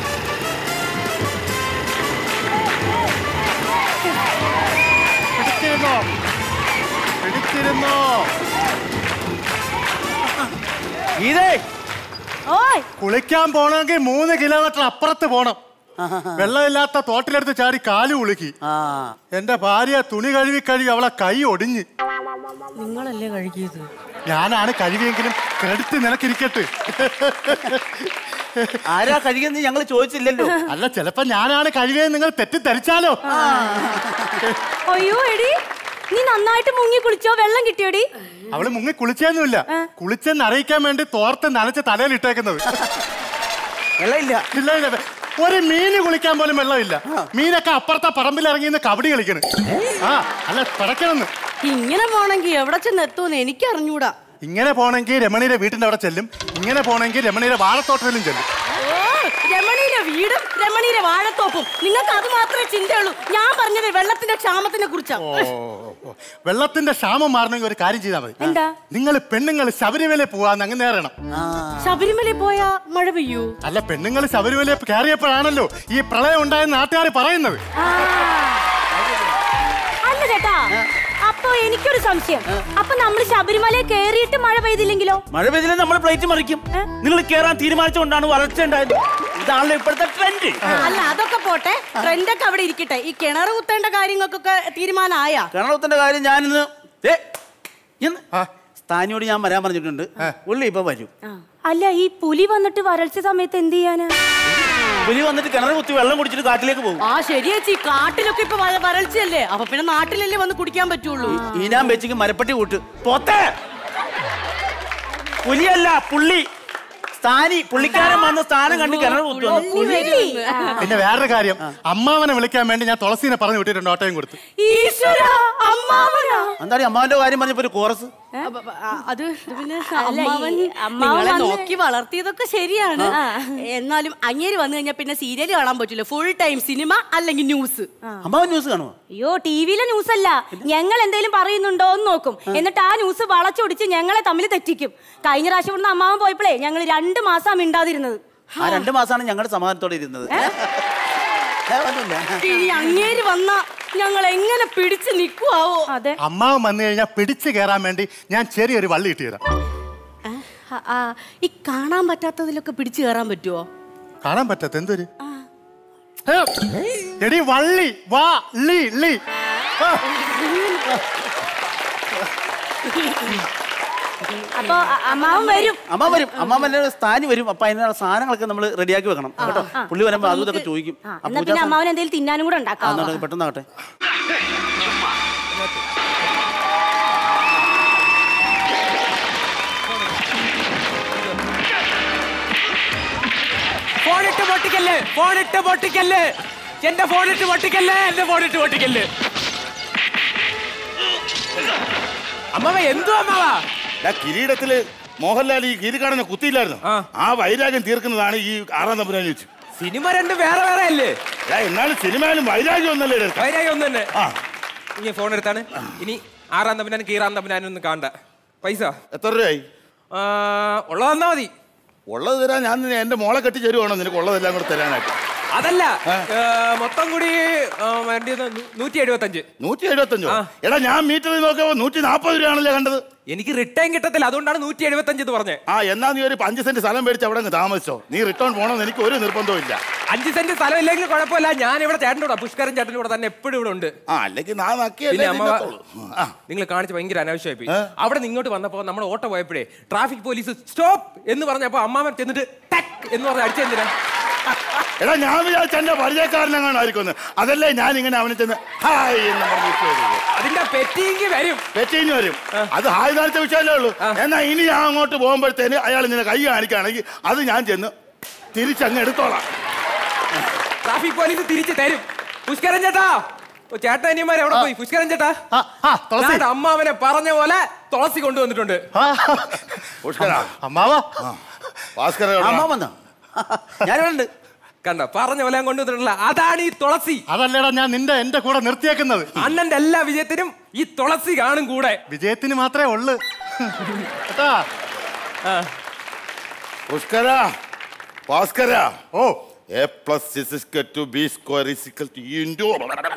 [SPEAKER 4] പിടിച്ചിരുന്നോ പിടിച്ചിരുന്നോ
[SPEAKER 8] ഇതേ
[SPEAKER 9] ഓയ്
[SPEAKER 4] കുളിക്കാൻ പോണെങ്കിൽ മൂന്ന് കിലോമീറ്റർ അപ്പുറത്ത് പോണം വെള്ളമില്ലാത്ത തോട്ടിലെടുത്ത് ചാടി കാല് കുളുക്കി
[SPEAKER 8] ആ
[SPEAKER 4] എന്റെ ഭാര്യ തുണി കഴുകി കഴുകി അവളെ കൈ ഒടിഞ്ഞ്
[SPEAKER 5] നിങ്ങളല്ലേ കഴുകിയത്
[SPEAKER 4] ഞാനാണ് കഴുകിയെങ്കിലും ക്രെഡിറ്റ് നിനക്കിരിക്കട്ടെ
[SPEAKER 8] ആരാ കഴിയുന്നത് ഞങ്ങൾ ചോദിച്ചില്ലല്ലോ
[SPEAKER 4] അല്ല ചിലപ്പോ ഞാനാണ് കഴുകിയത് നിങ്ങൾ തെറ്റിദ്ധരിച്ചാലോ
[SPEAKER 9] അയ്യോ എടി നീ നന്നായിട്ട് മുങ്ങി കുളിച്ചോ വെള്ളം കിട്ടിയോടി
[SPEAKER 4] അവള് മുങ്ങി കുളിച്ചൊന്നുമില്ല കുളിച്ചെന്ന് അറിയിക്കാൻ വേണ്ടി തോർത്ത് നനച്ച് തലയിൽ ഇട്ടേക്കുന്നത്
[SPEAKER 8] വെള്ളമില്ല
[SPEAKER 4] ഇല്ല ഇല്ല ഒരു മീന് കുളിക്കാൻ പോലും വെള്ളമില്ല മീനൊക്കെ അപ്പുറത്തെ പറമ്പിൽ ഇറങ്ങി കബഡി കളിക്കണ് ആ അല്ല പടക്കണമെന്ന്
[SPEAKER 1] ഇങ്ങനെ പോണെങ്കിൽ എവിടെ ചെന്ന് എത്തുമെന്ന് എനിക്ക് അറിഞ്ഞൂടാ
[SPEAKER 4] ഇങ്ങനെ പോണെങ്കിൽ രമണിയുടെ വീട്ടിന്റെ അവിടെ ചെല്ലും ഇങ്ങനെ പോണെങ്കിൽ രമണിയുടെ വാഴത്തോട്ടത്തിലും ചെല്ലും
[SPEAKER 1] ഓ രമണിയുടെ വീടും രമണിയുടെ വാഴത്തോപ്പും നിങ്ങൾക്ക് അത് മാത്രമേ ചിന്തയുള്ളൂ ഞാൻ പറഞ്ഞത് വെള്ളത്തിന്റെ ക്ഷാമത്തിനെ കുറിച്ചാ
[SPEAKER 4] ഓ, ഓ. വെള്ളത്തിന്റെ ക്ഷാമം മാറണമെങ്കിൽ ഒരു കാര്യം ചെയ്താൽ മതി
[SPEAKER 9] എന്താ
[SPEAKER 4] നിങ്ങൾ പെണ്ണുങ്ങൾ ശബരിമല പോവാന്ന് അങ്ങ് നേരണം
[SPEAKER 1] ശബരിമല പോയാ മഴ പെയ്യൂ
[SPEAKER 4] അല്ല പെണ്ണുങ്ങൾ ശബരിമല കയറിയപ്പോഴാണല്ലോ ഈ പ്രളയം ഉണ്ടായെന്ന് നാട്ടുകാർ പറയുന്നത്
[SPEAKER 9] ആ. അല്ല ചേട്ടാ അപ്പൊ എനിക്കൊരു സംശയം അപ്പൊ നമ്മൾ ശബരിമലയിൽ കേറിയിട്ട് മഴ പെയ്തില്ലെങ്കിലോ
[SPEAKER 8] മഴ പെയ്തില്ലേ നമ്മൾ പ്ലേറ്റ് മറിക്കും നിങ്ങൾ കേറാൻ തീരുമാനിച്ചുകൊണ്ടാണ് വളർച്ച ഉണ്ടായത് ഇതാണല്ലോ ഇപ്പോഴത്തെ ട്രെൻഡ്
[SPEAKER 1] അല്ല അതൊക്കെ പോട്ടെ ട്രെൻഡൊക്കെ അവിടെ ഇരിക്കട്ടെ ഈ കിണർ കുത്തേണ്ട കാര്യങ്ങൾക്കൊക്കെ തീരുമാനമായാ
[SPEAKER 8] കിണറത്തിന്റെ കാര്യം ഞാനിന്ന് ദേ, ഇന്ന്
[SPEAKER 4] ആ.
[SPEAKER 8] സ്ഥാനിയോട് ഞാൻ വരാൻ പറഞ്ഞിട്ടുണ്ട് പുള്ളി ഇപ്പൊ വരും
[SPEAKER 9] അല്ല ഈ പുലി വന്നിട്ട് വരൾച്ച സമയത്ത് എന്ത് ചെയ്യാനാ
[SPEAKER 8] പുലി വന്നിട്ട് കിണർ കുത്തി വെള്ളം കുടിച്ചിട്ട് കാട്ടിലേക്ക് പോകും
[SPEAKER 1] ആ ശരിയേച്ചി കാട്ടിലൊക്കെ ഇപ്പൊ വ- വരൾച്ചയല്ലേ അപ്പൊ പിന്നെ നാട്ടിലല്ലേ വന്ന് കുടിക്കാൻ പറ്റുള്ളൂ
[SPEAKER 8] ഈനാൻ വെച്ചിക്ക് മരപ്പട്ടി കൂട്ട് പോത്തേ പുലിയല്ല പുള്ളി സ്ഥാനി പുള്ളിക്കാരൻ വന്ന് സ്ഥാനം കണ്ട് കിണർ കുത്തുന്നു
[SPEAKER 9] പുലി. ആ.
[SPEAKER 4] പിന്നെ വേറൊരു കാര്യം അമ്മാവനെ വിളിക്കാൻ വേണ്ടി ഞാൻ തുളസീനെ പറഞ്ഞു വിട്ടിട്ടുണ്ട് ഓട്ടയും കൊടുത്ത്
[SPEAKER 1] ഈശ്വര അമ്മാവനാ
[SPEAKER 8] എന്താണ് ഈ അമ്മാവന്റെ കാര്യം പറഞ്ഞപ്പോ ഒരു കോറസ്
[SPEAKER 1] അപ്പൊ, ആ, അത് പിന്നെ
[SPEAKER 9] അല്ല, ഈ
[SPEAKER 1] അമ്മാവൻ
[SPEAKER 9] അമ്മാവൻ
[SPEAKER 1] നിങ്ങളെ
[SPEAKER 9] വന്ന്
[SPEAKER 1] നോക്കി വളർത്തിയതൊക്കെ ശരിയാണ് എന്നാലും അങ്ങേര് വന്നു കഴിഞ്ഞാൽ പിന്നെ സീരിയൽ കാണാൻ പറ്റില്ല ഫുൾ ടൈം സിനിമ അല്ലെങ്കിൽ ന്യൂസ്
[SPEAKER 8] അമ്മാവൻ ന്യൂസ് കാണുമോ
[SPEAKER 9] അയ്യോ ടി വിയിലെ ന്യൂസ് അല്ല ഞങ്ങൾ എന്തെങ്കിലും പറയുന്നുണ്ടോ എന്ന് നോക്കും എന്നിട്ട് ആ ന്യൂസ് വളച്ചൊടിച്ച് ഞങ്ങളെ തമ്മിൽ തെറ്റിക്കും കഴിഞ്ഞ പ്രാവശ്യം ഇവിടുന്ന് അമ്മാവൻ പോയപ്പോഴേ ഞങ്ങൾ രണ്ട് മാസം മിണ്ടാതിരുന്നത്
[SPEAKER 8] ആ രണ്ട് മാസമാണ് ഞങ്ങളുടെ സമാധാനത്തോടെ ഇരുന്നത് ഏ, ഒന്നുമില്ല.
[SPEAKER 1] ഇനി അങ്ങേര് വന്ന ഞങ്ങൾ എങ്ങനെ പിടിച്ചു നിക്കുവാവോ
[SPEAKER 9] അതെ
[SPEAKER 4] അമ്മാവൻ വന്നു കഴിഞ്ഞാൽ പിടിച്ചു കയറാൻ വേണ്ടി ഞാൻ ചെറിയൊരു വള്ളി ഇട്ടുതരാം
[SPEAKER 1] ആ, ആ, ഈ കാണാൻ പറ്റാത്തതിലൊക്കെ പിടിച്ചു കയറാൻ പറ്റുമോ
[SPEAKER 4] കാണാൻ പറ്റാത്ത എന്തൊരു ഏ, എടി വള്ളി വാ ലി ലി ആ.
[SPEAKER 9] അപ്പൊ അ- അമ്മാവൻ വരും
[SPEAKER 8] അമ്മ വരും അമ്മാവന്റെ സ്ഥാനി വരും അപ്പൊ അതിനുള്ള സാധനങ്ങളൊക്കെ നമ്മൾ റെഡിയാക്കി വെക്കണം കേട്ടോ പുള്ളി വരുമ്പോ അതും ഇതൊക്കെ ചോദിക്കും
[SPEAKER 9] ആ,
[SPEAKER 8] ആ
[SPEAKER 9] എന്നാ
[SPEAKER 8] പൂജാ
[SPEAKER 9] പിന്നെ അമ്മാവൻ എന്തെങ്കിലും തിന്നാനും കൂടെ ഉണ്ടാക്കാം
[SPEAKER 8] സാധനം പെട്ടെന്നാകട്ടെ
[SPEAKER 5] ഫോണിട്ട് പൊട്ടിക്കല്ല് ഫോണിട്ട് പൊട്ടിക്കല്ല് എന്റെ ഫോണിട്ട് പൊട്ടിക്കല്ല് എന്റെ ഫോണിട്ട് പൊട്ടിക്കല്ല് അമ്മവ എന്തോ അമ്മവ
[SPEAKER 10] ആ കിരീടത്തില് മോഹൻലാൽ ഈ കിരീടനെ കുത്തിയില്ലായിരുന്നു ആ വൈരാഗ്യം തീർക്കുന്നതാണ് ഈ ആറാം തമ്പുരാൻ ചോദിച്ചു
[SPEAKER 5] സിനിമ രണ്ട് വേറെ വേറെ അല്ലേ
[SPEAKER 10] എന്നാലും സിനിമയിലും വൈരാഗ്യം ഒന്നല്ലേ എടുക്കാം
[SPEAKER 11] വൈരാഗ്യം ഒന്ന് തന്നെ
[SPEAKER 10] ആ
[SPEAKER 11] ഇനി ഫോൺ എടുത്താണ് ഇനി ആറാം തമ്പനാനും കീറാം തമ്പനാനും ഒന്നും കാണണ്ട പൈസ
[SPEAKER 10] എത്ര രൂപയായി
[SPEAKER 11] ആ, ഉള്ളത് തന്നാ മതി
[SPEAKER 10] ഉള്ളത് തരാൻ ഞാൻ നിന്നെ എന്റെ മോളെ കെട്ടി തരുവാണോ നിനക്ക് ഉള്ളതെല്ലാം കൂടെ തരാനായിട്ട്
[SPEAKER 11] അതല്ല ഏ, മൊത്തം കൂടി ആ, വേണ്ടിയത് നൂ- നൂറ്റി എഴുപത്തഞ്ച്
[SPEAKER 10] നൂറ്റി എഴുപത്തഞ്ചോ എടാ ഞാൻ മീറ്ററിൽ നോക്കിയപ്പോ നൂറ്റി നാൽപ്പത് രൂപയാണല്ലേ കണ്ടത്
[SPEAKER 11] എനിക്ക് റിട്ടേൺ കിട്ടത്തില്ല അതുകൊണ്ടാണ് നൂറ്റി എഴുപത്തഞ്ച് എന്ന് പറഞ്ഞത്
[SPEAKER 10] ആ എന്നാ നീ ഒരു അഞ്ച് സെന്റ് സ്ഥലം മേടിച്ച് അവിടെ അങ്ങ് താമസിച്ചോ നീ റിട്ടേൺ പോകണമെന്ന് എനിക്ക് ഒരു നിർബന്ധവും ഇല്ല
[SPEAKER 11] അഞ്ച് സെന്റ് സ്ഥലം ഇല്ലെങ്കിൽ കുഴപ്പമില്ല ഞാൻ ഇവിടെ ചേട്ടൻ്റെ കൂടെ പുഷ്കരൻ ചേട്ടൻ്റെ കൂടെ തന്നെ എപ്പോഴും ഇവിടെ ഉണ്ട്
[SPEAKER 10] ആ അല്ലെങ്കിൽ നാ
[SPEAKER 11] പിന്നെ
[SPEAKER 10] നക്കിയല്ലേ
[SPEAKER 11] അമ്മ
[SPEAKER 10] തിന്നത്തുള്ളൂ. ആ
[SPEAKER 11] നിങ്ങൾ കാണിച്ച് ഭയങ്കര അനാവശ്യമായി പോയി അവിടെ നിന്ന് ഇങ്ങോട്ട് വന്നപ്പോ നമ്മൾ ഓട്ടോ പോയപ്പോഴേ ട്രാഫിക് പോലീസ് സ്റ്റോപ്പ് എന്ന് പറഞ്ഞപ്പോ അമ്മാമൻ ചെന്നിട്ട് ടക്ക് എന്ന് പറഞ്ഞ് അടിച്ചെന്തിനാ
[SPEAKER 10] എടാ ഞാൻ വിചാരിച്ച എന്റെ പരിചയക്കാരനെങ്ങാണ് ആയിരിക്കും അതല്ലേ ഞാൻ ഇങ്ങനെ അവനെ ചെന്ന് ഹായ് എന്ന് പറഞ്ഞു വിളിച്ചു വരുന്നത്.
[SPEAKER 11] അതിന്റെ പെറ്റിങ് വരും
[SPEAKER 10] പെറ്റിന് വരും അത് ഹായ് കാണിച്ച വിഷയമല്ലേ ഉള്ളൂ എന്നാ ഇനി ഞാൻ അങ്ങോട്ട് പോകുമ്പോഴത്തേന് അയാൾ ഇങ്ങനെ കൈ കാണിക്കുകയാണെങ്കിൽ അത് ഞാൻ ചെന്ന് തിരിച്ചങ്ങ് എടുത്തോളാം
[SPEAKER 11] ട്രാഫിക് പോലീസ് തിരിച്ചു തരും പുഷ്കരൻ ചേട്ടാ ഓ, ചേട്ടൻ അനിയന്മാരെ എവിടെ പോയി പുഷ്കരൻ ചേട്ടാ
[SPEAKER 4] തുളസി.
[SPEAKER 11] ഞാൻ അമ്മാവനെ പറഞ്ഞ പോലെ തുളസി കൊണ്ടുവന്നിട്ടുണ്ട്
[SPEAKER 10] പുഷ്കര
[SPEAKER 4] അമ്മാവാ
[SPEAKER 10] ഭാസ്കര
[SPEAKER 8] അമ്മ വന്നോ ഞാനുണ്ട്
[SPEAKER 11] കണ്ട പറഞ്ഞ പോലെ ഞാൻ കൊണ്ടുവന്നിട്ടുള്ള അതാണ് ഈ തുളസി
[SPEAKER 4] അതല്ലേടാ ഞാൻ നിന്റെ എന്റെ കൂടെ നിർത്തിയേക്കുന്നത്
[SPEAKER 11] അണ്ണന്റെ എല്ലാ വിജയത്തിനും ഈ തുളസി കാണും കൂടെ
[SPEAKER 4] വിജയത്തിന് മാത്രമേ ഉള്ളു കേട്ടാ
[SPEAKER 10] പുഷ്കര ഭാസ്കര
[SPEAKER 4] ഓ
[SPEAKER 10] A plus two B square is equal to into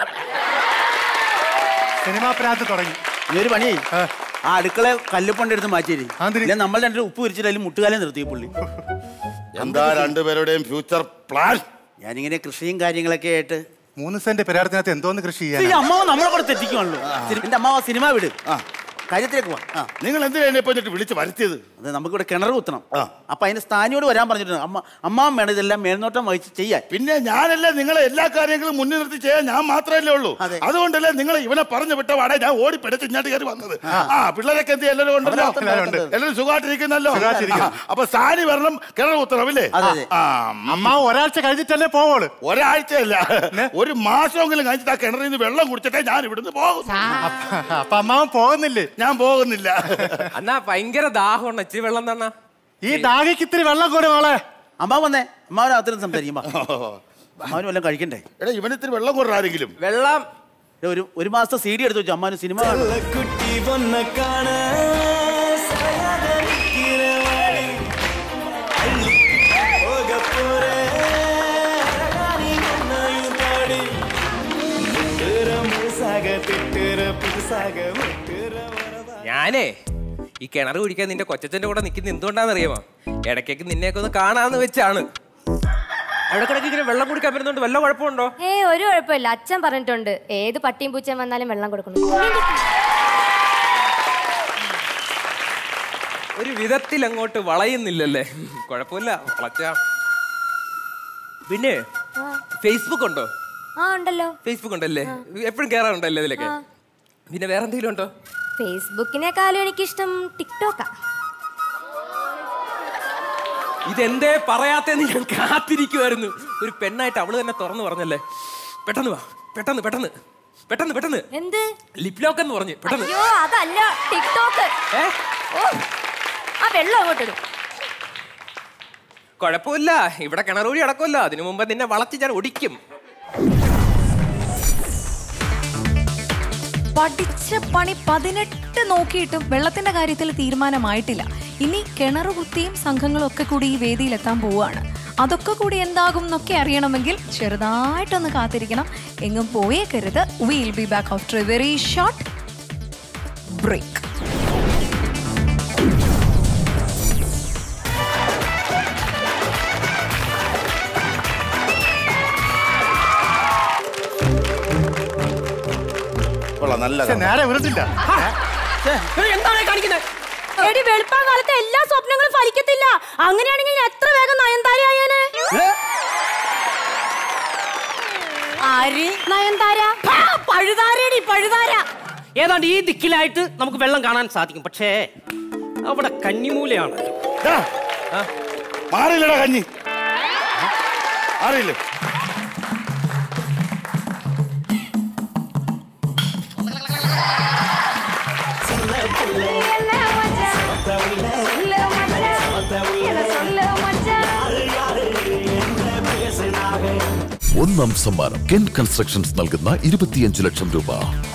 [SPEAKER 4] cinema പ്രാന്ത് തുടങ്ങി
[SPEAKER 8] നീ ഒരു പണി ചെയ്യ്. ആ അടുക്കള കല്ലുപ്പണ്ട് എടുത്ത് മാറ്റിയിരി ഇല്ല നമ്മൾ രണ്ടു ഉപ്പ് വിരിച്ചിട്ട് അതിൽ മുട്ടുകാലം നിർത്തി പുള്ളി
[SPEAKER 10] എന്താ രണ്ടുപേരുടെയും ഫ്യൂച്ചർ പ്ലാൻ
[SPEAKER 8] ഞാനിങ്ങനെ കൃഷിയും കാര്യങ്ങളൊക്കെ ആയിട്ട്
[SPEAKER 4] മൂന്ന് സെന്റ് പെരാടത്തിനകത്ത് എന്തോന്ന് കൃഷി
[SPEAKER 8] ഈ
[SPEAKER 4] ചെയ്യാൻ
[SPEAKER 8] അമ്മാവ് നമ്മളെ കൂടെ തെറ്റിക്കുവാണല്ലോ എന്റെ അമ്മാവ സിനിമ വിട് കാര്യത്തിലേക്ക് പോവാ ആ
[SPEAKER 10] നിങ്ങൾ എന്തിനാ എന്നെ ഇപ്പൊ എന്നിട്ട് വിളിച്ച് വരുത്തിയത്
[SPEAKER 8] അത് നമുക്കിവിടെ കിണർ കുത്തണം അപ്പൊ അതിന് സ്ഥാനിയോട് വരാൻ പറഞ്ഞിട്ടുണ്ട് അമ്മ അമ്മാവൻ വേണം ഇതെല്ലാം മേൽനോട്ടം വഹിച്ച് ചെയ്യാൻ
[SPEAKER 10] പിന്നെ ഞാനല്ലേ നിങ്ങളെ എല്ലാ കാര്യങ്ങളും മുന്നിൽ നിർത്തി ചെയ്യാൻ ഞാൻ മാത്രമല്ലേ ഉള്ളൂ അതുകൊണ്ടല്ലേ നിങ്ങൾ ഇവനെ പറഞ്ഞു വിട്ട വാടേ ഞാൻ ഓടിപ്പെടുത്ത് ഇങ്ങോട്ട് കയറി വന്നത് ആ പിള്ളേരൊക്കെ എന്ത് എല്ലാവരും ഉണ്ടല്ലോ
[SPEAKER 4] എല്ലാവരും ഉണ്ട്.
[SPEAKER 10] എല്ലാവരും സുഖമായിട്ടിരിക്കുന്നല്ലോ
[SPEAKER 4] സുഖമായിട്ടിരിക്കുന്നു.
[SPEAKER 10] ആ, അപ്പൊ സാരി വരണം കിണർ കുത്തണം ഇല്ലേ
[SPEAKER 8] അതെ, അതെ.
[SPEAKER 10] ആ
[SPEAKER 4] അമ്മാവ് ഒരാഴ്ച കഴിഞ്ഞിട്ടല്ലേ പോവോള്
[SPEAKER 10] ഒരാഴ്ചയല്ല ഒരു മാസമെങ്കിലും കഴിഞ്ഞിട്ട് ആ കിണറിൽ നിന്ന് വെള്ളം കുടിച്ചിട്ടേ ഞാൻ ഇവിടുന്ന് പോകും
[SPEAKER 4] അപ്പൊ അമ്മാവൻ പോകുന്നില്ലേ
[SPEAKER 10] ഞാൻ പോകുന്നില്ല
[SPEAKER 11] അന്നാ ഭയങ്കര ദാഹമാണ് ഇച്ചിരി വെള്ളം തന്നാ
[SPEAKER 4] ഈ ദാഹിക്ക് ഇത്തിരി വെള്ളം കൂടെ മോളെ
[SPEAKER 8] അമ്മാവൻ വന്നേ അമ്മാവൻ അത്രയും സംസാരിക്കും വാ. അമ്മാവന് വല്ലതും കഴിക്കണ്ടേ
[SPEAKER 10] എടാ ഇവന് ഇത്തിരി വെള്ളം കൊടു ആരെങ്കിലും
[SPEAKER 11] വെള്ളം
[SPEAKER 8] ദേ ഒരു ഒരു മാസത്തെ സി ഡി എടുത്ത് വെച്ചു അമ്മാവന് സിനിമ കാണണം.
[SPEAKER 12] കുട്ടി പൊന്ന കാണ
[SPEAKER 11] ഞാനേ ഈ കിണർ കുടിക്കാൻ നിന്റെ കൊച്ചച്ഛന്റെ കൂടെ നിൽക്കുന്ന എന്തുകൊണ്ടാന്ന് അറിയാമോ ഇടയ്ക്കൊക്കെ നിന്നെയൊക്കെ ഒന്ന് കാണാന്ന് വെച്ചാണ് ഇടയ്ക്കിടയ്ക്ക് ഇങ്ങനെ വെള്ളം കുടിക്കാൻ വരുന്നോണ്ട് വല്ല കുഴപ്പമുണ്ടോ
[SPEAKER 13] ഏ ഒരു കുഴപ്പമില്ല അച്ഛൻ പറഞ്ഞിട്ടുണ്ട് ഏത് പട്ടിയും പൂച്ചയും വന്നാലും വെള്ളം കൊടുക്കണം
[SPEAKER 11] ഒരു വിധത്തിൽ അങ്ങോട്ട് വളയുന്നില്ലല്ലേ കുഴപ്പമില്ല വളച്ചാ പിന്നെ ഫേസ്ബുക്ക് ഉണ്ടോ
[SPEAKER 13] ആ ഉണ്ടല്ലോ
[SPEAKER 11] ഫേസ്ബുക്ക് ഉണ്ടല്ലേ എപ്പോഴും കയറാറുണ്ടല്ലേ ഇതിലൊക്കെ
[SPEAKER 13] ആ.
[SPEAKER 11] പിന്നെ വേറെ എന്തെങ്കിലും ഉണ്ടോ
[SPEAKER 13] ഫേസ്ബുക്കിനേക്കാളും എനിക്കിഷ്ടം ടിക്ടോക്കാ
[SPEAKER 11] ഇതെന്തേ പറയാത്തെന്ന് ഞാൻ കാത്തിരിക്കുമായിരുന്നു ഒരു പെണ്ണായിട്ട് അവള് തന്നെ തുറന്നു പറഞ്ഞല്ലേ പെട്ടെന്ന് വാ പെട്ടെന്ന് പെട്ടെന്ന് പെട്ടെന്ന് പെട്ടെന്ന്
[SPEAKER 13] എന്ത്
[SPEAKER 11] ലിപ് ലോക്ക് എന്ന് പറഞ്ഞു പെട്ടെന്ന്
[SPEAKER 13] അയ്യോ അതല്ല ടിക്ടോക്ക്
[SPEAKER 11] ഏ?
[SPEAKER 13] ഓ, ആ വെള്ളം അങ്ങോട്ടിടും
[SPEAKER 11] കുഴപ്പമില്ല ഇവിടെ കിണറൂടി അടക്കമല്ലോ അതിനു മുമ്പ് നിന്നെ വളച്ച് ഞാൻ ഒടിക്കും
[SPEAKER 2] പഠിച്ച പണി പതിനെട്ട് നോക്കിയിട്ടും വെള്ളത്തിന്റെ കാര്യത്തിൽ തീരുമാനമായിട്ടില്ല ഇനി കിണർ കുത്തിയും സംഘങ്ങളും ഒക്കെ കൂടി ഈ വേദിയിലെത്താൻ പോവുകയാണ് അതൊക്കെ കൂടി എന്താകും എന്നൊക്കെ അറിയണമെങ്കിൽ ചെറുതായിട്ടൊന്ന് കാത്തിരിക്കണം എങ്ങും പോയേക്കരുത് will be back after a very short break
[SPEAKER 10] കൊള്ളാം നല്ല
[SPEAKER 4] പക്ഷെ നേരെ വിടുന്നില്ല
[SPEAKER 11] എന്താണ് കാണിക്കുന്നത്
[SPEAKER 9] എടി വെളുപ്പാൻ കാലത്തെ എല്ലാ സ്വപ്നങ്ങളും ഫലിക്കത്തില്ല അങ്ങനെയാണെങ്കിൽ ഞാൻ എത്ര വേഗം നയൻതാരയായേനെ
[SPEAKER 1] ആര്
[SPEAKER 9] നയൻതാര
[SPEAKER 1] ആ, പഴുതാരേടി പഴുതാര
[SPEAKER 11] ഏതാണ്ട് ഈ ദിക്കിലായിട്ട് നമുക്ക് വെള്ളം കാണാൻ സാധിക്കും പക്ഷേ അവിടെ കന്നിമൂലയാണ്
[SPEAKER 10] ദാ, മാറിയില്ലടാ കഞ്ഞി മാറിയില്ലേ
[SPEAKER 12] ഒന്നാം സമ്മാനം കെൻ കൺസ്ട്രക്ഷൻസ് നൽകുന്ന ഇരുപത്തിയഞ്ച് ലക്ഷം രൂപ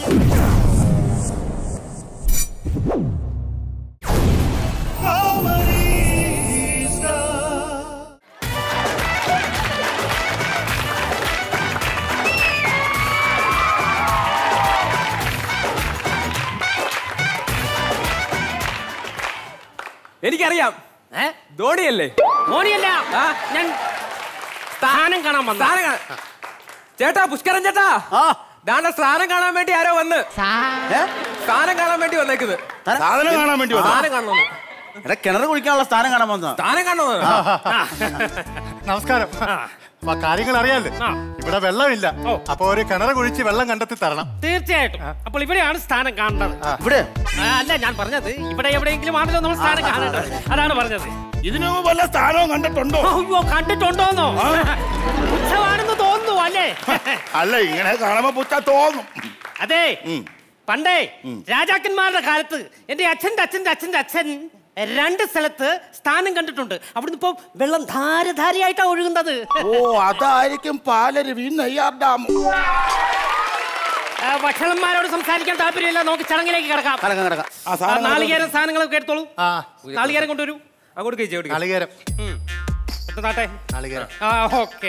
[SPEAKER 11] എനിക്കറിയാം ഏ ധോണിയല്ലേ
[SPEAKER 1] മോണിയല്ല ഞാൻ സ്ഥാനം കാണാൻ വന്ന
[SPEAKER 11] സ്ഥാനം കാണാൻ ചേട്ടാ പുഷ്കരൻ ചേട്ടാ ദാണ്ട സ്ഥാനം കാണാൻ വേണ്ടി ആരോ വന്ന് സ്ഥാനം കാണാൻ വേണ്ടി വന്നേക്കുന്നത്
[SPEAKER 10] സാധനം കാണാൻ വേണ്ടി വന്നോ?
[SPEAKER 11] സ്ഥാനം കാണണമെന്ന്
[SPEAKER 8] എടാ കിണർ കുഴിക്കാനുള്ള സ്ഥാനം കാണാൻ വന്നതാ
[SPEAKER 11] സ്ഥാനം കാണണമെന്ന്
[SPEAKER 14] നമസ്കാരം അപ്പൊ കാര്യങ്ങൾ അറിയാല്ലേ ഇവിടെ വെള്ളമില്ല അപ്പൊ ഒരു കിണർ കുഴിച്ച് വെള്ളം കണ്ടെത്തി തരണം
[SPEAKER 1] തീർച്ചയായിട്ടും അപ്പോൾ ഇവിടെയാണ് സ്ഥാനം കാണേണ്ടത്
[SPEAKER 8] ഇവിടെ
[SPEAKER 1] ആ, അല്ല ഞാൻ പറഞ്ഞത് ഇവിടെ എവിടെയെങ്കിലും ആണല്ലോ നമ്മൾ സ്ഥാനം കാണേണ്ടത് അതാണ് പറഞ്ഞത്
[SPEAKER 10] ഇതിനു മുമ്പ് വല്ല സ്ഥാനവും കണ്ടിട്ടുണ്ടോ
[SPEAKER 1] അയ്യോ കണ്ടിട്ടുണ്ടോന്നോ ഉത്സവാണെന്ന് തോന്നുന്നു അല്ലേ
[SPEAKER 10] അല്ല ഇങ്ങനെ കാണുമ്പോ പുത്ത തോന്നും
[SPEAKER 1] അതെ പണ്ടേ രാജാക്കന്മാരുടെ കാലത്ത് എന്റെ അച്ഛന്റെ അച്ഛന്റെ അച്ഛന്റെ അച്ഛൻ രണ്ട് സ്ഥലത്ത് സ്ഥാനം കണ്ടിട്ടുണ്ട് അവിടുന്ന് ഇപ്പൊ വെള്ളം ധാരധാരയായിട്ടാ ഒഴുകുന്നത്
[SPEAKER 10] ഓ അതായിരിക്കും പാലരുവി നെയ്യാർ ഡാം
[SPEAKER 1] ആ, ഭക്ഷണന്മാരോട് സംസാരിക്കാൻ താല്പര്യമില്ല നമുക്ക് ചടങ്ങിലേക്ക് കിടക്കാം
[SPEAKER 8] കടക്കാം കടക്കാം
[SPEAKER 1] ആ, നാളികേരം സാധനങ്ങളൊക്കെ എടുത്തോളൂ നാളികേരം കൊണ്ടുവരൂ
[SPEAKER 11] അങ്ങോട്ട് കഴിച്ചു
[SPEAKER 14] നാളികേരം
[SPEAKER 1] നാട്ടെ
[SPEAKER 14] നാളികേരം
[SPEAKER 1] ആ ഓക്കെ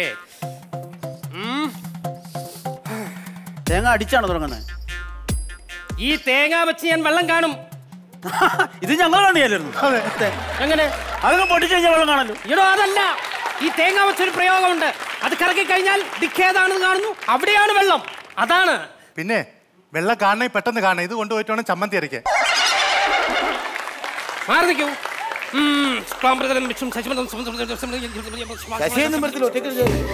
[SPEAKER 8] തേങ്ങ അടിച്ചാണ് തുടങ്ങുന്നത്
[SPEAKER 1] ഈ തേങ്ങ വെച്ച് ഞാൻ വെള്ളം കാണും
[SPEAKER 8] ഇത് ഞങ്ങൾ കാണിയായിരുന്നു
[SPEAKER 1] എങ്ങനെ
[SPEAKER 8] അതൊക്കെ പൊട്ടിച്ച് കഴിഞ്ഞാൽ വെള്ളം കാണല്ലോ
[SPEAKER 1] ഇടോ അതല്ല ഈ തേങ്ങ വെച്ചൊരു പ്രയോഗമുണ്ട് അത് കറക്കി കഴിഞ്ഞാൽ ദിക്കേതാണെന്ന് കാണുന്നു അവിടെയാണ് വെള്ളം അതാണ്
[SPEAKER 14] പിന്നെ വെള്ളം കാണണേ പെട്ടെന്ന് കാണണം ഇത് കൊണ്ടുപോയിട്ട് വേണം ചമ്മന്തി അരയ്ക്കാൻ
[SPEAKER 1] മാറി നിൽക്കൂ ഉം, ക്ലാമ്പ്രതലം വിഷും ശശിമന്തം
[SPEAKER 10] ശശിയെന്നും മരത്തിൽ ഒറ്റയ്ക്ക്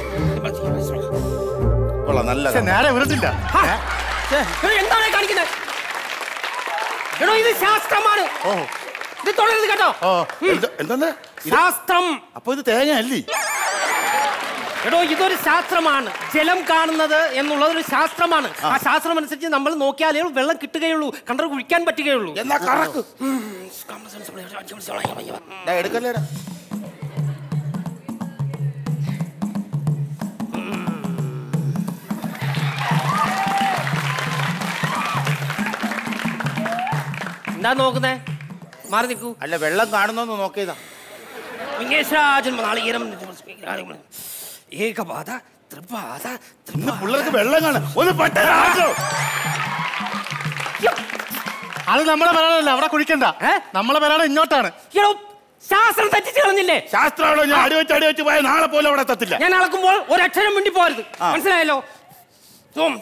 [SPEAKER 10] കൊള്ളാം നല്ല
[SPEAKER 14] പക്ഷെ നേരെ വിടുന്നില്ല
[SPEAKER 1] എടോ, എന്താണ് ഈ കാണിക്കുന്നത് എടോ ഇത് ശാസ്ത്രമാണ് ഇത് തുടരുത് കേട്ടോ
[SPEAKER 10] എന്തെന്ന്
[SPEAKER 1] ശാസ്ത്രം
[SPEAKER 10] അപ്പൊ ഇത് തേങ്ങ അല്ലേ
[SPEAKER 1] എടോ ഇതൊരു ശാസ്ത്രമാണ് ജലം കാണുന്നത് എന്നുള്ളത് ഒരു ശാസ്ത്രമാണ് ആ ശാസ്ത്രം അനുസരിച്ച് നമ്മൾ നോക്കിയാലേ വെള്ളം കിട്ടുകയുള്ളൂ കണ്ടർ കുഴിക്കാൻ പറ്റുകയുള്ളൂ
[SPEAKER 10] എന്നാ കറക്ക് എടുക്കല്ലേടാ
[SPEAKER 1] എന്താ നോക്കുന്നേ മാറി നിൽക്കൂ
[SPEAKER 10] അല്ല വെള്ളം കാണുന്നോന്ന് നോക്കിയതാ
[SPEAKER 1] വിഘ്നേശ്വരാജൻ നാളികേരം ഏകപാത ത്രിപാത
[SPEAKER 10] ഇന്ന് പിള്ളേർക്ക് വെള്ളം കാണാം ഒന്ന് പെട്ടെന്ന്
[SPEAKER 14] അത് നമ്മളെ പേരാണല്ല അവിടെ കുഴിക്കണ്ട നമ്മളെ പേരാണ് ഇങ്ങോട്ടാണ്
[SPEAKER 1] എടോ, ശാസ്ത്രം തെറ്റിച്ച് കളഞ്ഞില്ലേ
[SPEAKER 10] ശാസ്ത്രമാണോ ഞാൻ അടി വെച്ച് അടി വെച്ച് പോയ നാളെ പോലും അവിടെ എത്തത്തില്ല
[SPEAKER 1] ഞാൻ അളക്കുമ്പോൾ ഒരക്ഷരം മിണ്ടി പോരുത് മനസ്സിലായല്ലോ ഉം.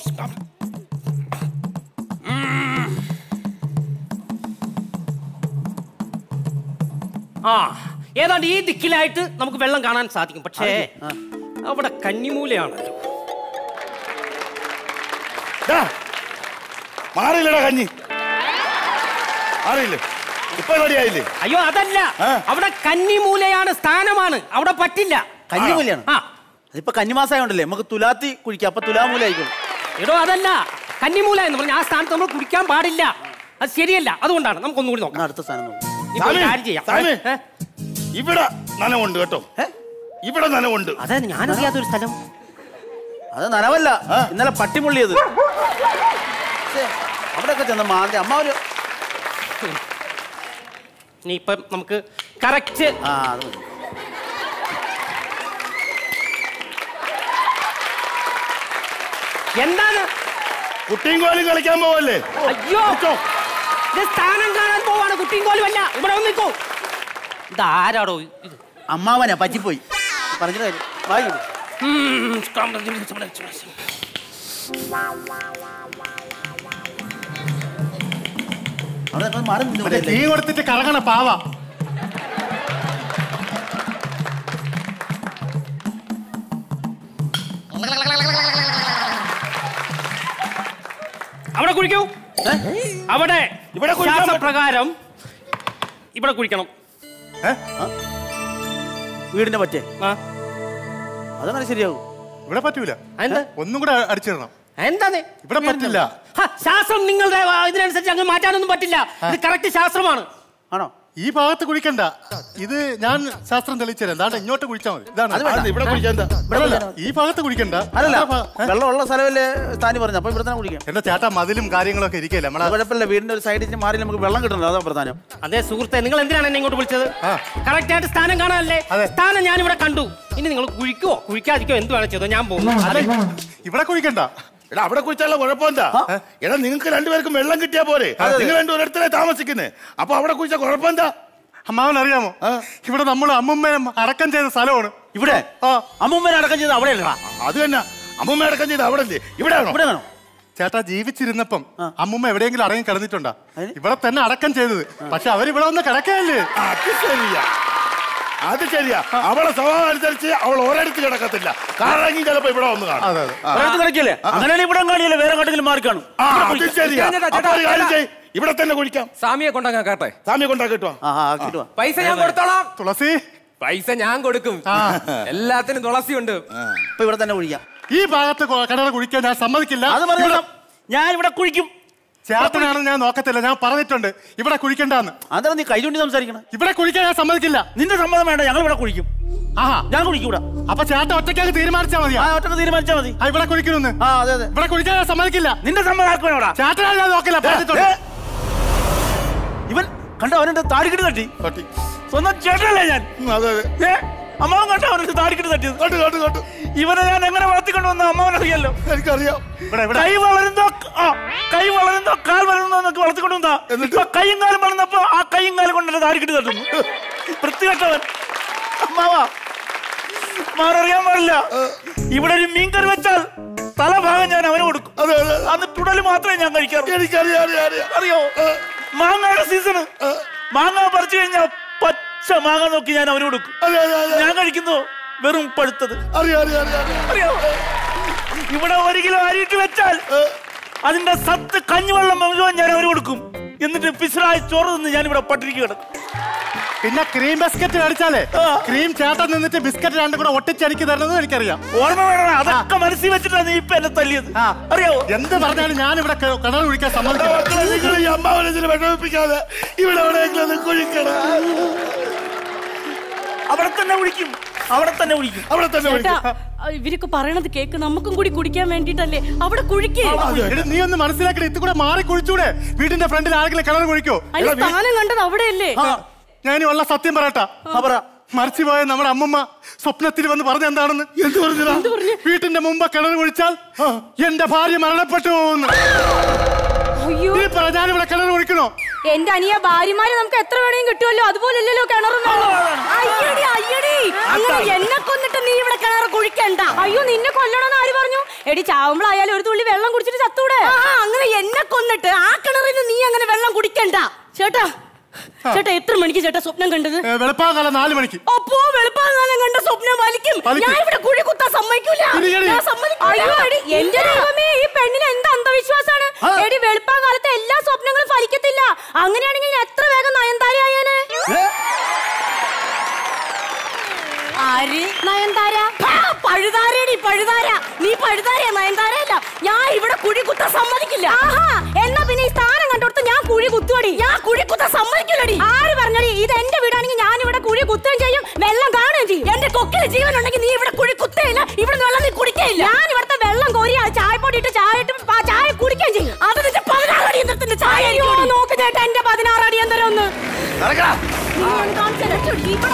[SPEAKER 1] ഉം. ആ ഏതാണ്ട് ഈ ദിക്കിലായിട്ട് നമുക്ക് വെള്ളം കാണാൻ സാധിക്കും പക്ഷേ അവിടെ കന്നിമൂലയാണല്ലോ
[SPEAKER 10] ദാ, മാറിയില്ലടാ കഞ്ഞി മാറിയില്ലേ ഇപ്പൊ റെഡിയായില്ലേ
[SPEAKER 1] അയ്യോ അതല്ല അവിടെ കന്നിമൂലയാണ് സ്ഥാനമാണ് അവിടെ പറ്റില്ല
[SPEAKER 8] കന്നിമൂലയാണ്
[SPEAKER 1] ആ
[SPEAKER 8] അതിപ്പോ കന്നിമാസമായോണ്ടല്ലേ നമുക്ക് തുലാത്തി കുഴിക്കാം അപ്പൊ തുലാമൂല ആയിക്കോളും
[SPEAKER 1] എടോ അതല്ല കന്നിമൂല എന്ന് പറഞ്ഞാൽ ആ സ്ഥാനത്ത് നമ്മൾ കുടിക്കാൻ പാടില്ല അത് ശരിയല്ല അതുകൊണ്ടാണ് നമുക്കൊന്നുകൂടി നോക്കാം
[SPEAKER 8] അടുത്ത സ്ഥാനം നോക്കാം
[SPEAKER 1] ഇപ്പൊ ഒരു
[SPEAKER 10] സാമി,
[SPEAKER 1] കാര്യം ചെയ്യാം
[SPEAKER 10] സാമി,
[SPEAKER 1] ഏ?
[SPEAKER 10] ഇവിടെ നനവുണ്ട് കേട്ടോ ഇവിടെ നനവുണ്ട്
[SPEAKER 1] അതെ ഞാനറിയാത്തൊരു സ്ഥലം
[SPEAKER 8] അത് നനവല്ല ഇന്നലെ പട്ടിമുള്ളിയത് ഛേ, അവിടെയൊക്കെ ചെന്ന് മാന്തി അമ്മ ഒരു
[SPEAKER 1] ഇനി ഇപ്പം നമുക്ക് കറക്റ്റ്
[SPEAKER 8] ആ അത് മതി.
[SPEAKER 1] എന്താണ്
[SPEAKER 10] കുട്ടിയും കോലും കളിക്കാൻ പോവല്ലേ
[SPEAKER 1] അയ്യോ ഇത് സ്ഥാനം കാണാൻ പോവാണ് കുട്ടിയും കോലും അല്ല ഇവിടെ വന്ന് നിൽക്കൂ ഇതാരാടോ ഇത്
[SPEAKER 8] അമ്മാവനാ പറ്റിപ്പോയി പറഞ്ഞിട്ട് കാര്യം വായിക്കും
[SPEAKER 1] ഉം,
[SPEAKER 14] മറ്റേ തീ കൊടുത്തിട്ട് കറങ്ങണ പാവ
[SPEAKER 1] അവിടെ കുഴിക്കൂ അവിടെ
[SPEAKER 8] ഇവിടെ കുഴിക്കാൻ പറ്റ-
[SPEAKER 1] പ്രകാരം ഇവിടെ കുഴിക്കണം
[SPEAKER 8] വീടിന്റെ പറ്റേ
[SPEAKER 1] ആ
[SPEAKER 8] അതങ്ങനെ ശരിയാവും
[SPEAKER 14] ഇവിടെ പറ്റൂല
[SPEAKER 1] എന്താ
[SPEAKER 14] ഒന്നും കൂടെ അടിച്ചിടണം
[SPEAKER 1] എന്താണ്
[SPEAKER 14] ഇവിടെ പറ്റില്ല
[SPEAKER 1] ഹ, ശാസ്ത്രം നിങ്ങളുടെ ആ, ഇതിനനുസരിച്ച് അങ്ങ് മാറ്റാനൊന്നും പറ്റില്ല ഇത് കറക്റ്റ് ശാസ്ത്രമാണ്
[SPEAKER 8] ആണോ
[SPEAKER 14] ഈ ഭാഗത്ത് കുഴിക്കണ്ട ഇത് ഞാൻ ശാസ്ത്രം തെളിച്ചുതരാം ദാണ്ട ഇങ്ങോട്ട് കുഴിച്ചാൽ മതി ഇതാണ്
[SPEAKER 8] അത് വേണ്ട. ഇവിടെ കുഴിക്കാൻ എന്താ?
[SPEAKER 14] ഇവിടെയല്ല, ഈ ഭാഗത്ത് കുഴിക്കണ്ട
[SPEAKER 8] അല്ലല്ല
[SPEAKER 14] ആ ഭാ- ഏ?
[SPEAKER 8] വെള്ളമുള്ള സ്ഥലമല്ലേ താനി പറഞ്ഞു അപ്പൊ ഇവിടെ തന്നെ കുടിക്കാം
[SPEAKER 14] എന്റെ ചേട്ടാ മതിലും കാര്യങ്ങളൊക്കെ ഇരിക്കല്ലേ നമ്മളെ
[SPEAKER 8] കുഴപ്പമില്ല വീടിന്റെ ഒരു സൈഡിൽ മാറി നമുക്ക് വെള്ളം കിട്ടണല്ലോ അതാ പ്രധാനം
[SPEAKER 1] അതെ സുഹൃത്തെ നിങ്ങൾ എന്തിനാണ് എന്നെ ഇങ്ങോട്ട് വിളിച്ചത് കറക്റ്റ് ആയിട്ട് സ്ഥാനം കാണാനല്ലേ സ്ഥാനം ഞാൻ ഇവിടെ കണ്ടു ഇനി നിങ്ങൾ കുഴിക്കോ കുഴിക്കാതിരിക്കോ എന്ത് വേണം ചെയ്തോ ഞാൻ പോകും
[SPEAKER 14] അതെ ഇവിടെ കുഴിക്കണ്ട
[SPEAKER 10] എടാ അവിടെ കുറിച്ചുള്ള കുഴപ്പമെന്താ എടാ നിങ്ങൾക്ക് രണ്ടുപേർക്കും വെള്ളം കിട്ടിയാ പോരെ നിങ്ങൾ രണ്ടുപേരടുത്തല്ലേ താമസിക്കുന്നത് അപ്പൊ അവിടെ കുറിച്ച കുഴപ്പമെന്താ
[SPEAKER 14] അമ്മാവൻ അറിയാമോ ഇവിടെ നമ്മൾ അമ്മുമ്മയെ അടക്കം ചെയ്ത സ്ഥലമാണ്
[SPEAKER 8] ഇവിടെ അമ്മൂമ്മനെ അടക്കം ചെയ്ത് അവിടെ
[SPEAKER 10] അത് തന്നെ അമ്മൂമ്മ അടക്കം ചെയ്ത് അവിടെ അല്ലേ ഇവിടെ ആണോ
[SPEAKER 8] ഇവിടെ വേണോ
[SPEAKER 14] ചേട്ടാ ജീവിച്ചിരുന്നപ്പം അമ്മുമ്മ എവിടെയെങ്കിലും അടങ്ങി കിടന്നിട്ടുണ്ടാ ഇവിടെ തന്നെ അടക്കം ചെയ്തത് പക്ഷെ അവരിവിടെ വന്ന് കിടക്കല്ലേ
[SPEAKER 10] അത് ശരിയാ അത് ശരിയാ അവളെ സ്വഭാവം അനുസരിച്ച് അവൾ ഒരിടത്ത് കിടക്കത്തില്ല കാരണം ചിലപ്പോ ഇവിടെ വന്ന് കാണും
[SPEAKER 8] ഒരിടത്ത് കിടക്കില്ലേ അങ്ങനെയാണെങ്കിൽ ഇവിടെ കാണിയല്ലേ വേറെ കണ്ടെങ്കിലും മാറിക്കാണും
[SPEAKER 10] ആ, അത് ശരിയാ അപ്പൊ ഒരു കാര്യം ചെയ്യ്. ഇവിടെ തന്നെ കുഴിക്കാം
[SPEAKER 11] സ്വാമിയെ കൊണ്ടാക്കാൻ കേട്ടെ
[SPEAKER 10] സ്വാമിയെ കൊണ്ടാ കിട്ടുവാ
[SPEAKER 11] പൈസ ഞാൻ കൊടുത്തോളാം
[SPEAKER 14] തുളസി
[SPEAKER 11] പൈസ ഞാൻ കൊടുക്കും എല്ലാത്തിനും തുളസി ഉണ്ട്
[SPEAKER 8] ഇപ്പൊ ഇവിടെ തന്നെ കുഴിക്കാം
[SPEAKER 14] ഈ ഭാഗത്ത് കൊ- കിണർ കുഴിക്കാൻ ഞാൻ സമ്മതിക്കില്ല
[SPEAKER 8] അത് പറഞ്ഞോളാം ഞാൻ ഇവിടെ കുഴിക്കും
[SPEAKER 14] ചേട്ടനാണെന്ന് ഞാൻ നോക്കത്തില്ല ഞാൻ പറഞ്ഞിട്ടുണ്ട് ഇവിടെ കുഴിക്കണ്ടെന്ന്
[SPEAKER 8] അതാണ് നീ കൈ ചൂണ്ടി സംസാരിക്കണം
[SPEAKER 14] ഇവിടെ കുഴിക്കാൻ ഞാൻ സമ്മതിക്കില്ല
[SPEAKER 8] നിന്റെ സമ്മതം വേണ്ട ഞങ്ങൾ ഇവിടെ കുഴിക്കും
[SPEAKER 14] ആഹാ
[SPEAKER 8] ഞാൻ കുഴിക്കൂടാ
[SPEAKER 14] അപ്പൊ ചേട്ടൻ ഒറ്റയ്ക്കാക്ക് തീരുമാനിച്ചാ മതിയാ
[SPEAKER 8] ആ ഒറ്റക്ക് തീരുമാനിച്ചാ മതി
[SPEAKER 14] ആ, ഇവിടെ കുഴിക്കണമെന്ന്
[SPEAKER 8] ആ അതെ അതെ
[SPEAKER 14] ഇവിടെ കുഴിക്കാൻ ഞാൻ സമ്മതിക്കില്ല
[SPEAKER 8] നിന്റെ സമ്മതം ആക്കണോടാ
[SPEAKER 14] ചേട്ടനാണ് ഞാൻ നോക്കില്ല പറഞ്ഞിട്ടുണ്ട്
[SPEAKER 8] ഇവൻ കണ്ട അവനെ താടിക്കിട്ട് തട്ടി
[SPEAKER 10] തട്ടി
[SPEAKER 8] സ്വന്തം ചേട്ടനല്ലേ ഞാൻ
[SPEAKER 10] അതെ
[SPEAKER 8] ഏ അമ്മാവൻ കണ്ട അവനെ താടിക്കിട്ട് തട്ടിയത്
[SPEAKER 10] കണ്ടു കണ്ടു കണ്ടു
[SPEAKER 8] ഇവനെ ഞാൻ എങ്ങനെ വളർത്തിക്കൊണ്ട് വന്ന അമ്മാവൻ അറിയാലോ
[SPEAKER 10] എനിക്കറിയാം
[SPEAKER 14] ഇവിടെ ഇവിടെ
[SPEAKER 8] കൈ വളരുന്നോ ആ കൈ വളരുന്നോ കാൽ വളരുന്നോ എന്നൊക്കെ വളർത്തിക്കൊണ്ട് വന്നാ ഇപ്പൊ കൈയും കാലും വളർന്നപ്പോ ആ കൈയും കാലും കൊണ്ട് എന്നെ താടിക്കിട്ട് തട്ടുന്നു വൃത്തികെട്ടവൻ അമ്മാവാ മാററിയാൻ പാടില്ല ഇവിടെ ഒരു മീൻകറി വെച്ചാൽ തലഭാഗം ഞാൻ അവന് കൊടുക്കും
[SPEAKER 10] അതെ അതെ
[SPEAKER 8] അന്ന് തുടല് മാത്രമേ ഞാൻ കഴിക്കാറുള്ളൂ
[SPEAKER 10] എനിക്കറിയാം അറിയാം അറിയാം
[SPEAKER 8] അറിയോ മാങ്ങയുടെ സീസണ് മാങ്ങ പറിച്ചു കഴിഞ്ഞാൽ പച്ച മാങ്ങ നോക്കി ഞാൻ അവന് കൊടുക്കും
[SPEAKER 10] അതെ അതെ അതെ
[SPEAKER 8] ഞാൻ കഴിക്കുന്നു വെറും പഴുത്തത്
[SPEAKER 10] അറിയാം അറിയാം അറിയാം അറിയാം
[SPEAKER 8] അറിയോ ഇവിടെ ഒരു കിലോ അരിയിട്ട് വെച്ചാൽ അതിന്റെ സത്ത് കഞ്ഞിവെള്ളം മുഴുവൻ ഞാൻ അവന് കൊടുക്കും എന്നിട്ട് പിസ്റായി ചോറ് നിന്ന് ഞാൻ ഇവിടെ പട്ടിരിക്ക് കിടക്കും
[SPEAKER 14] പിന്നെ ക്രീം ബിസ്ക്കറ്റ് മേടിച്ചാലേ ക്രീം ചേട്ടൻ നിന്നിട്ട് ബിസ്ക്കറ്റ് രണ്ടും കൂടെ ഒട്ടിച്ചടിക്ക് തരുന്നത് എനിക്കറിയാം
[SPEAKER 8] ഓർമ്മ വേണം അതൊക്കെ മനസ്സിൽ വെച്ചിട്ടാണ് നീ ഇപ്പൊ എന്നെ തല്ലിയത് അറിയോ
[SPEAKER 14] എന്ത് പറഞ്ഞാലും ഞാൻ ഇവിടെ കിണർ കുഴിക്കാൻ സമ്മതിക്കില്ല
[SPEAKER 10] മക്കളെ നിങ്ങൾ ഈ അമ്മാവനെ ഇതിന് വിഷമിപ്പിക്കാതെ ഇവിടെ എവിടെയെങ്കിലും ഒന്ന് കുഴിക്കണം
[SPEAKER 8] അവിടെ തന്നെ വിളിക്കും അവിടെ തന്നെ വിളിക്കും
[SPEAKER 10] അവിടെ തന്നെ
[SPEAKER 9] ചേട്ടാ
[SPEAKER 10] വിളിക്കും
[SPEAKER 9] ഇവരൊക്കെ പറയണത് കേക്ക് നമുക്കും കൂടി കുടിക്കാൻ വേണ്ടിട്ടല്ലേ അവിടെ കുഴിക്കേ
[SPEAKER 14] എടി, നീ ഒന്ന് മനസ്സിലാക്കണേ ഇത് കൂടെ മാറി കുഴിച്ചൂടെ വീടിന്റെ ഫ്രണ്ടിൽ ആരെങ്കിലും കിണർ കുഴിക്കോ
[SPEAKER 9] അതിന് സ്ഥാനം കണ്ടത് അവിടെയല്ലേ
[SPEAKER 14] ഞാൻ ഈ ഉള്ള സത്യം പറയട്ടാ മരിച്ചുപോയ നമ്മുടെ അമ്മമ്മ സ്വപ്നത്തിൽ വന്ന് പറഞ്ഞ എന്താണെന്ന്
[SPEAKER 10] എന്ത് പറഞ്ഞതാ
[SPEAKER 14] വീട്ടിന്റെ മുമ്പ് കിണർ കുഴിച്ചാൽ എന്റെ ഭാര്യ മരണപ്പെട്ടു പോകുന്നു
[SPEAKER 9] അയ്യോ
[SPEAKER 14] നീ പറ ഞാനിവിടെ കിണർ കുഴിക്കണോ
[SPEAKER 9] എന്റെ അനിയ ഭാര്യമാരെ നമുക്ക് എത്ര വേണേലും കിട്ടുമല്ലോ അതുപോലല്ലല്ലോ കിണറും വെള്ളവും. അയ്യടി അയ്യടി അങ്ങനെ എന്നെ കൊന്നിട്ട് നീ ഇവിടെ കിണർ കുഴിക്കണ്ട അയ്യോ നിന്നെ കൊല്ലണമെന്ന് ആര് പറഞ്ഞു എടി ചാവുമ്പോഴായാലും ഒരു തുള്ളി വെള്ളം കുടിച്ചിട്ട് ചത്തൂടെ ആ അങ്ങനെ എന്നെ കൊന്നിട്ട് ആ കിണറിൽ നിന്ന് നീ അങ്ങനെ വെള്ളം കുടിക്കണ്ട ചേട്ടാ ചേട്ടാ എത്ര മണിക്ക് ചേട്ടാ സ്വപ്നം കണ്ടത്
[SPEAKER 14] ഏ, വെളുപ്പാകാലം നാല് മണിക്ക്
[SPEAKER 9] അപ്പോ വെളുപ്പാകാലം കണ്ട സ്വപ്നം വലിക്കും
[SPEAKER 14] വലിക്കും.
[SPEAKER 9] ഞാൻ ഇവിടെ കുഴി കുത്താൻ സമ്മതിക്കൂല
[SPEAKER 14] ഇനി, ഇനി.
[SPEAKER 9] ഞാൻ സമ്മതിക്കൂല. അയ്യോ എടി എന്റെ ദൈവമേ ഈ പെണ്ണിന് എന്ത് അന്ധവിശ്വാസാണ് എടി വെളുപ്പാകാലത്തെ എല്ലാ സ്വപ്നങ്ങളും ഫലിക്കത്തില്ല അങ്ങനെയാണെങ്കിൽ ഞാൻ എത്ര വേഗം നയൻതാരയായേനെ ആര് നയൻതാര ആ, പഴുതാരേടി പഴുതാര നീ പഴുതാരയാ നയൻതാരയല്ല ഞാൻ ഇവിടെ കുഴി കുത്താൻ സമ്മതിക്കില്ല ആഹാ എന്നാ പിന്നെ ഈ സ്ഥാനം കണ്ടോടത്ത് ഞാൻ കുഴി കുത്തുവടി ഞാൻ കുഴി കുത്താൻ സമ്മതിക്കില്ലടി ആര് പറഞ്ഞടി ഇത് എന്റെ വീടാണെങ്കിൽ ഞാൻ ഇവിടെ കുഴി കുത്തുകയും ചെയ്യും വെള്ളം കാണുകയും ചെയ്യും എന്റെ കൊക്കിന് ജീവൻ ഉണ്ടെങ്കിൽ നീ ഇവിടെ കുഴി കുത്തുകയില്ല ഇവിടെ വെള്ളം നീ കുടിക്കുകയില്ല ഞാൻ ഇവിടുത്തെ വെള്ളം കോരി ആ ചായപ്പൊടി ഇട്ട് ചായ ഇട്ട് ആ ചായ കുടിക്കുകയും ചെയ്യും അത് നിന്റെ പതിനാറ് അടിയന്തരത്തിന്റെ ചായ അയ്യോ നോക്ക് ചേട്ടാ എന്റെ പതിനാറ് അടിയന്തരം ഒന്ന് നീ ഒന്ന് കാണിച്ച് തരാം. ചുടി, ഇവിടെ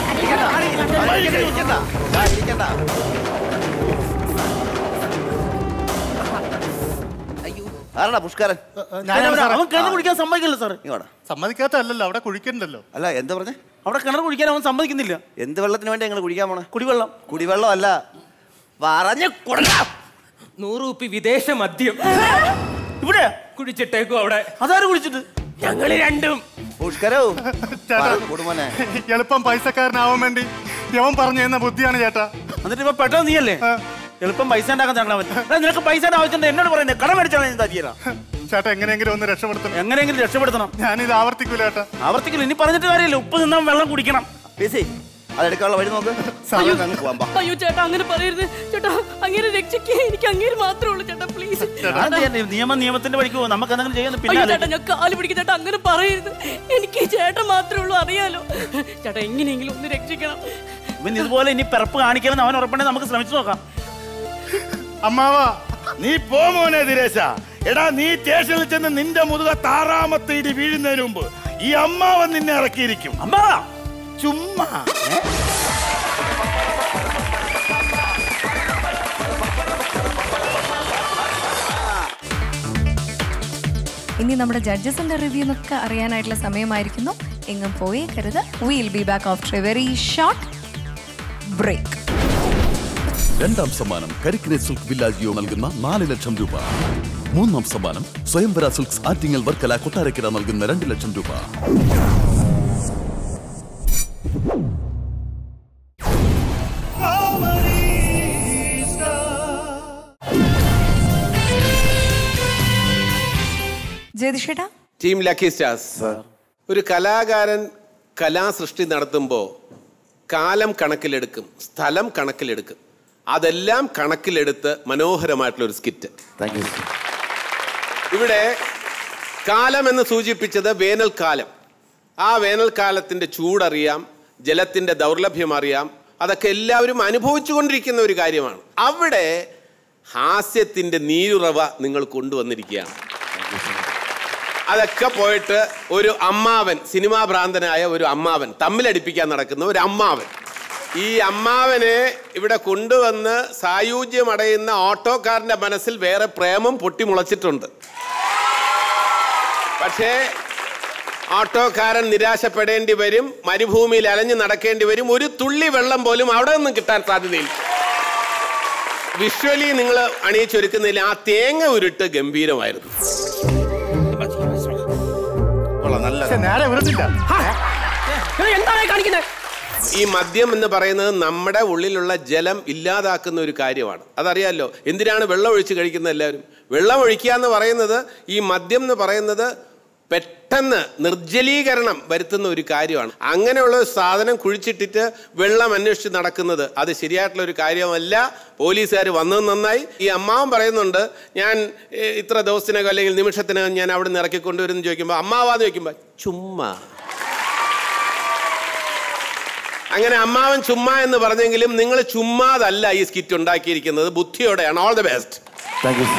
[SPEAKER 15] ആരാടാ പുഷ്കാരൻ
[SPEAKER 14] ഞാനാണ് സാറേ.
[SPEAKER 8] അവൻ കിണർ കുടിക്കാൻ സമ്മതിക്കില്ല സാർ
[SPEAKER 15] ഇങ്ങോട്ടാ
[SPEAKER 14] സമ്മതിക്കാത്തല്ലോ അവിടെ കുഴിക്കണ്ടല്ലോ
[SPEAKER 15] അല്ല എന്താ പറഞ്ഞേ
[SPEAKER 8] അവിടെ കിണർ കുടിക്കാൻ അവൻ സമ്മതിക്കുന്നില്ല
[SPEAKER 15] എന്ത് വെള്ളത്തിന് വേണ്ടി ഞങ്ങൾ കുടിക്കാൻ പോണേ
[SPEAKER 8] കുടിവെള്ളം
[SPEAKER 15] കുടിവെള്ളം അല്ല പറഞ്ഞ് കൊടുക്കാം
[SPEAKER 11] നൂറ് കുപ്പി വിദേശ മദ്യം
[SPEAKER 8] ഇവിടെ
[SPEAKER 11] കുടിച്ചിട്ടേക്കും അവിടെ
[SPEAKER 8] അതാര് കുടിച്ചിട്ട്
[SPEAKER 11] ഞങ്ങള് രണ്ടും
[SPEAKER 15] പുഷ്കരോ
[SPEAKER 14] ചേട്ടാ
[SPEAKER 15] കുടുംബനെ
[SPEAKER 14] എളുപ്പം പൈസക്കാരനാവാൻ വേണ്ടി യവൻ പറഞ്ഞു തന്ന ബുദ്ധിയാണ് ചേട്ടാ
[SPEAKER 8] എന്നിട്ട് ഇപ്പൊ പെട്ടെന്ന് നീയല്ലേ എളുപ്പം പൈസ ഉണ്ടാക്കാൻ തരണം നിനക്ക് പൈസയുടെ ആവശ്യമുണ്ട് എന്നോട് പറയുന്നത് കടം മേടിച്ചാണ് ഞാൻ തരികയില്ല
[SPEAKER 14] ചേട്ടാ എങ്ങനെയെങ്കിലും ഒന്ന് രക്ഷപ്പെടുത്തണം
[SPEAKER 8] എങ്ങനെയെങ്കിലും രക്ഷപ്പെടുത്തണം
[SPEAKER 14] ഞാനിത് ആവർത്തിക്കൂല ചേട്ടാ
[SPEAKER 8] ആവർത്തിക്കില്ല ഇനി പറഞ്ഞിട്ട് കാര്യമില്ല ഉപ്പ് നിന്നാൻ വെള്ളം കുടിക്കണം
[SPEAKER 15] പേസി അതെടുക്കാനുള്ള വഴി നോക്ക് നമുക്ക് അങ്ങ് പോവാം ബാ.
[SPEAKER 9] അയ്യോ ചേട്ടാ അങ്ങനെ പറയരുത് ചേട്ടാ അങ്ങനെ രക്ഷിക്കുക എനിക്ക് അങ്ങനെ മാത്രമേ ഉള്ളൂ ചേട്ടാ പ്ലീസ്
[SPEAKER 8] ഞാൻ ചെയ്യാൻ നിയമം നിയമത്തിന്റെ വഴിക്ക് പോകും നമുക്ക് എന്തെങ്കിലും ചെയ്യാൻ
[SPEAKER 9] അയ്യോ
[SPEAKER 8] പിന്നെ
[SPEAKER 9] ചേട്ടാ ഞാൻ കാല് പിടിക്കും ചേട്ടാ അങ്ങനെ പറയരുത് എനിക്ക് ഈ ചേട്ടൻ മാത്രമേ ഉള്ളൂ അറിയാലോ ചേട്ടാ എങ്ങനെയെങ്കിലും ഒന്ന് രക്ഷിക്കണം
[SPEAKER 8] ഇവൻ ഇതുപോലെ ഇനി പിറപ്പ് കാണിക്കണം അവൻ ഉറപ്പുണ്ടെങ്കിൽ നമുക്ക് ശ്രമിച്ചു നോക്കാം
[SPEAKER 14] അമ്മാവാ
[SPEAKER 10] നീ പോ മോനെ ദിരേശ എടാ നീ സ്റ്റേഷനിൽ ചെന്ന് നിന്റെ മുതുക താറാമത്തെ ഇടി വീഴുന്നതിന് മുമ്പ് ഈ അമ്മാവൻ നിന്നെ ഇറക്കിയിരിക്കും
[SPEAKER 8] അമ്മാവാ
[SPEAKER 10] ചുമ്മാ
[SPEAKER 2] ഇനി നമ്മുടെ ജഡ്ജസിന്റെ റിവ്യൂ എന്നൊക്കെ അറിയാനായിട്ടുള്ള സമയമായിരിക്കുന്നു എങ്ങും പോയേക്കരുത് will be back after a very short break
[SPEAKER 12] രണ്ടാം സമ്മാനം കരിക്കിനെ സിൽക്ക് വില്ലാജിയോ നൽകുന്ന നാല് ലക്ഷം രൂപ മൂന്നാം സമ്മാനം സ്വയംവര സിൽക്സ് ആറ്റിങ്ങൽ വർക്കല കൊട്ടാരക്കര നൽകുന്ന രണ്ട് ലക്ഷം രൂപ
[SPEAKER 2] ജ്യോതിഷേട്ടാ
[SPEAKER 3] ടീം ലക്കി സ്റ്റാർസ് ഒരു കലാകാരൻ കലാസൃഷ്ടി നടത്തുമ്പോൾ കാലം കണക്കിലെടുക്കും സ്ഥലം കണക്കിലെടുക്കും അതെല്ലാം കണക്കിലെടുത്ത് മനോഹരമായിട്ടുള്ള ഒരു സ്കിറ്റ്
[SPEAKER 15] താങ്ക് യു
[SPEAKER 3] ഇവിടെ കാലം എന്ന് സൂചിപ്പിച്ചത് വേനൽക്കാലം ആ വേനൽക്കാലത്തിൻ്റെ ചൂടറിയാം ജലത്തിൻ്റെ ദൗർലഭ്യം അറിയാം അതൊക്കെ എല്ലാവരും അനുഭവിച്ചുകൊണ്ടിരിക്കുന്ന ഒരു കാര്യമാണ് അവിടെ ഹാസ്യത്തിൻ്റെ നീരുറവ നിങ്ങൾ കൊണ്ടുവന്നിരിക്കുകയാണ് അതൊക്കെ പോയിട്ട് ഒരു അമ്മാവൻ സിനിമാ ഭ്രാന്തനായ ഒരു അമ്മാവൻ തമ്മിലടിപ്പിക്കാൻ നടക്കുന്ന ഒരു അമ്മാവൻ ഈ അമ്മാവനെ ഇവിടെ കൊണ്ടുവന്ന് സായുജ്യം അടയുന്ന ഓട്ടോക്കാരന്റെ മനസ്സിൽ വേറെ പ്രേമം പൊട്ടിമുളച്ചിട്ടുണ്ട് പക്ഷേ ഓട്ടോക്കാരൻ നിരാശപ്പെടേണ്ടി വരും മരുഭൂമിയിൽ അലഞ്ഞു നടക്കേണ്ടി വരും ഒരു തുള്ളി വെള്ളം പോലും അവിടെ നിന്നും കിട്ടാൻ സാധ്യതയില്ല വിഷ്വലി നിങ്ങൾ അണിയിച്ചൊരുക്കുന്നതിൽ ആ തേങ്ങ ഉരുട്ട് ഗംഭീരമായിരുന്നു
[SPEAKER 14] പക്ഷെ നേരെ വരുന്നില്ല
[SPEAKER 11] എന്താണ് കാണിക്കുന്നത്
[SPEAKER 3] ഈ മദ്യം എന്ന് പറയുന്നത് നമ്മുടെ ഉള്ളിലുള്ള ജലം ഇല്ലാതാക്കുന്ന ഒരു കാര്യമാണ് അതറിയാലോ എന്തിനാണ് വെള്ളം ഒഴിച്ച് കഴിക്കുന്നത് എല്ലാവരും വെള്ളം ഒഴിക്കുക എന്ന് പറയുന്നത് ഈ മദ്യം എന്ന് പറയുന്നത് പെട്ടെന്ന് നിർജ്ജലീകരണം വരുത്തുന്ന ഒരു കാര്യമാണ് അങ്ങനെയുള്ള ഒരു സാധനം കുഴിച്ചിട്ടിട്ട് വെള്ളം അന്വേഷിച്ച് നടക്കുന്നത് അത് ശരിയായിട്ടുള്ള ഒരു കാര്യമല്ല പോലീസുകാർ വന്നത് നന്നായി ഈ അമ്മാവൻ പറയുന്നുണ്ട് ഞാൻ ഏ, ഇത്ര ദിവസത്തിനകം അല്ലെങ്കിൽ നിമിഷത്തിനകം ഞാൻ അവിടെ നിന്ന് ഇറക്കിക്കൊണ്ടുവരുന്നു ചോദിക്കുമ്പോൾ അമ്മാവാന്ന് ചോദിക്കുമ്പോൾ ചുമ്മാ അങ്ങനെ അമ്മാവൻ ചുമ്മാ എന്ന് പറഞ്ഞെങ്കിലും നിങ്ങൾ ചുമ്മാതല്ല ഈ സ്കിറ്റ് ഉണ്ടാക്കിയിരിക്കുന്നത് ബുദ്ധിയോടെയാണ് all the best
[SPEAKER 15] thank you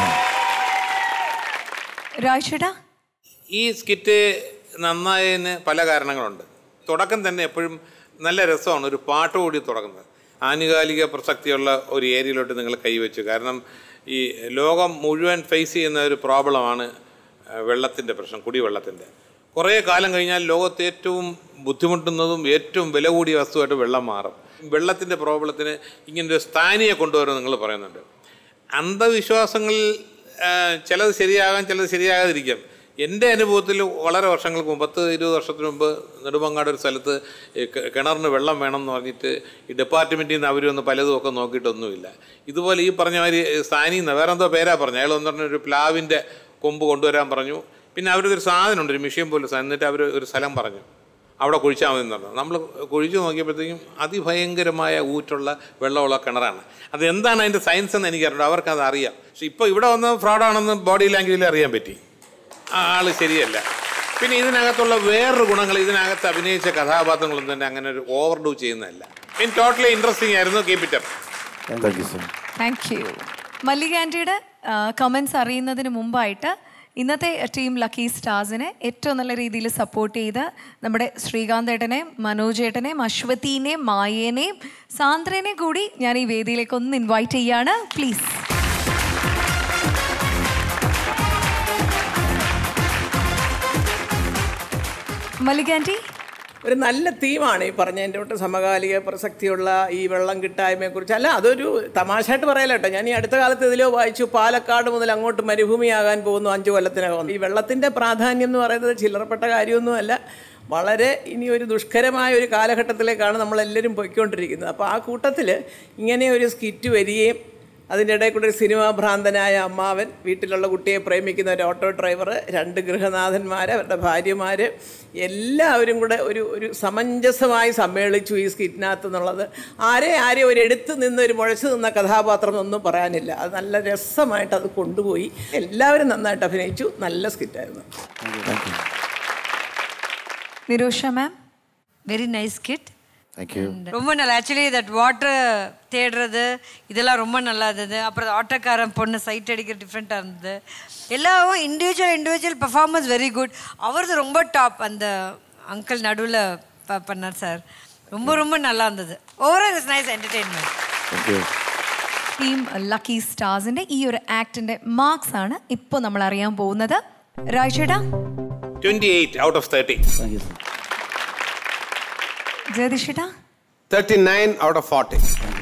[SPEAKER 2] രാജേട്ടാ
[SPEAKER 6] ഈ സ്കിറ്റ് നന്നായതിന് പല കാരണങ്ങളുണ്ട് തുടക്കം തന്നെ എപ്പോഴും നല്ല രസമാണ് ഒരു പാട്ട് കൂടി തുടങ്ങുന്നത് ആനുകാലിക പ്രസക്തിയുള്ള ഒരു ഏരിയയിലോട്ട് നിങ്ങൾ കൈവച്ചു കാരണം ഈ ലോകം മുഴുവൻ ഫേസ് ചെയ്യുന്ന ഒരു പ്രോബ്ലമാണ് വെള്ളത്തിൻ്റെ പ്രശ്നം കുടിവെള്ളത്തിൻ്റെ കുറേ കാലം കഴിഞ്ഞാൽ ലോകത്ത് ഏറ്റവും ബുദ്ധിമുട്ടുന്നതും ഏറ്റവും വില കൂടിയ വസ്തുവായിട്ട് വെള്ളം മാറും വെള്ളത്തിൻ്റെ പ്രോബ്ലത്തിന് ഇങ്ങനൊരു സ്ഥാനിയെ കൊണ്ടുവരുമെന്ന് നിങ്ങൾ പറയുന്നുണ്ട് അന്ധവിശ്വാസങ്ങളിൽ ആ, ചിലത് ശരിയാകാം ചിലത് ശരിയാകാതിരിക്കാം എൻ്റെ അനുഭവത്തിൽ വളരെ വർഷങ്ങൾക്ക് മുമ്പ് പത്ത് ഇരുപത് വർഷത്തിന് മുമ്പ് നെടുമങ്ങാട് ഒരു സ്ഥലത്ത് ഈ കി- കിണറിന് വെള്ളം വേണം എന്ന് പറഞ്ഞിട്ട് ഈ ഡിപ്പാർട്ട്മെൻറ്റിൽ നിന്ന് അവർ വന്ന് പലതും ഒക്കെ നോക്കിയിട്ടൊന്നുമില്ല ഇതുപോലെ ഈ പറഞ്ഞ മാതിരി സ്ഥാനിൽ നിന്ന് വേറെ എന്തോ പേരാ പറഞ്ഞു അയാൾ എന്ന് പറഞ്ഞ ഒരു പ്ലാവിൻ്റെ കൊമ്പ് കൊണ്ടുവരാൻ പറഞ്ഞു പിന്നെ അവരൊരു സാധനമുണ്ട് ഒരു മിഷ്യൻ പോലെ സാധനം എന്നിട്ട് അവർ ഒരു സ്ഥലം പറഞ്ഞു അവിടെ കുഴിച്ചാൽ മതി എന്ന് പറഞ്ഞു നമ്മൾ കുഴിച്ചു നോക്കിയപ്പോഴത്തേക്കും അതിഭയങ്കരമായ ഊറ്റുള്ള വെള്ളമുള്ള കിണറാണ് അത് എന്താണ് അതിൻ്റെ സയൻസ് എന്ന് എനിക്കറിയില്ല അവർക്കത് അറിയാം പക്ഷെ ഇപ്പോൾ ഇവിടെ വന്ന് ഫ്രോഡാണെന്ന് ബോഡി ലാംഗ്വേജിൽ അറിയാൻ പറ്റി ആ ആള് ശരിയല്ല പിന്നെ ഇതിനകത്തുള്ള വേറൊരു ഗുണങ്ങൾ ഇതിനകത്ത് അഭിനയിച്ച കഥാപാത്രങ്ങളൊന്നും തന്നെ അങ്ങനെ ഒരു ഓവർ ഡൂ ചെയ്യുന്നതല്ല മീൻ ടോട്ടലി ഇൻട്രസ്റ്റിംഗ് ആയിരുന്നു keep it up
[SPEAKER 15] thank you sir
[SPEAKER 2] thank you Mallika ആൻറ്റിയുടെ കമൻസ് അറിയുന്നതിന് മുമ്പായിട്ട് ഇന്നത്തെ ടീം ലക്കി സ്റ്റാർസിനെ ഏറ്റവും നല്ല രീതിയിൽ സപ്പോർട്ട് ചെയ്ത് നമ്മുടെ ശ്രീകാന്ത് ഏട്ടനെയും മനോജ് ഏട്ടനെയും അശ്വതീനെയും മായേനെയും സാന്ദ്രനെയും കൂടി ഞാൻ ഈ വേദിയിലേക്ക് ഒന്ന് ഇൻവൈറ്റ് ചെയ്യാണ് പ്ലീസ് മല്ലിക ആൻറ്റി
[SPEAKER 5] ഒരു നല്ല തീമാണ് ഈ പറഞ്ഞതിൻ്റെ തൊട്ട് സമകാലിക പ്രസക്തിയുള്ള ഈ വെള്ളം കിട്ടായ്മയെക്കുറിച്ച് അല്ല അതൊരു തമാശയായിട്ട് പറയല കേട്ടോ ഞാൻ ഈ അടുത്ത കാലത്ത് ഇതിലോ വായിച്ചു പാലക്കാട് മുതൽ അങ്ങോട്ട് മരുഭൂമിയാകാൻ പോകുന്നു അഞ്ച് കൊല്ലത്തിനകം ഈ വെള്ളത്തിൻ്റെ പ്രാധാന്യം എന്ന് പറയുന്നത് ചില്ലറപ്പെട്ട കാര്യമൊന്നുമല്ല വളരെ ഇനി ഒരു ദുഷ്കരമായ ഒരു കാലഘട്ടത്തിലേക്കാണ് നമ്മളെല്ലാവരും പോയിക്കൊണ്ടിരിക്കുന്നത് അപ്പോൾ ആ കൂട്ടത്തിൽ ഇങ്ങനെ ഒരു സ്കിറ്റ് വരികയും അതിൻ്റെ ഇടയിൽ കൂടെ ഒരു സിനിമാ ഭ്രാന്തനായ അമ്മാവൻ വീട്ടിലുള്ള കുട്ടിയെ പ്രേമിക്കുന്ന ഒരു ഓട്ടോ ഡ്രൈവർ രണ്ട് ഗൃഹനാഥന്മാർ അവരുടെ ഭാര്യമാർ എല്ലാവരും കൂടെ ഒരു ഒരു സമഞ്ജസമായി സമ്മേളിച്ചു ഈ സ്കിറ്റിനകത്ത് എന്നുള്ളത് ആരെ ആരെ ഒരു എടുത്ത് നിന്ന് ഒരു മുഴച്ചു നിന്ന കഥാപാത്രം എന്നൊന്നും പറയാനില്ല അത് നല്ല രസമായിട്ട് അത് കൊണ്ടുപോയി എല്ലാവരും നന്നായിട്ട് അഭിനയിച്ചു നല്ല സ്കിറ്റായിരുന്നു
[SPEAKER 2] Nirusha ma'am
[SPEAKER 16] very nice kid
[SPEAKER 15] thank you
[SPEAKER 16] ரொம்ப நல்லா ஆக்சுவலி தட் வாட்டர் தேடுறது இதெல்லாம் ரொம்ப நல்லா இருந்தது அப்புறம் ஆட்டோக்காரன் பொண்ணு சைட் அடிக்கிற டிஃப்ரெண்ட்டாக இருந்தது எல்லாம் individual individual performance very good அவரது ரொம்ப டாப் அந்த அங்கிள் நடுவில் பண்ணார் சார் ரொம்ப ரொம்ப நல்லா இருந்தது overall is nice entertainment
[SPEAKER 15] thank you
[SPEAKER 2] team lucky സ്റ്റാർസിന്റെ ഈ ഒരു ആക്ടിന്റെ മാർക്സ് ആണ് ഇപ്പോൾ നമ്മൾ അറിയാൻ പോകുന്നത് രാജേട്ടാ
[SPEAKER 6] twenty eight out of thirty
[SPEAKER 2] ജഗദീഷേട്ടാ
[SPEAKER 3] thirty nine out of forty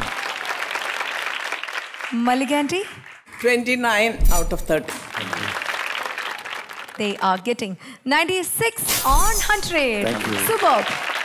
[SPEAKER 2] മല്ലികാൻറ്റി
[SPEAKER 5] twenty nine out of thirty
[SPEAKER 2] they are getting 96 on 100
[SPEAKER 15] Thank you.
[SPEAKER 2] Superb.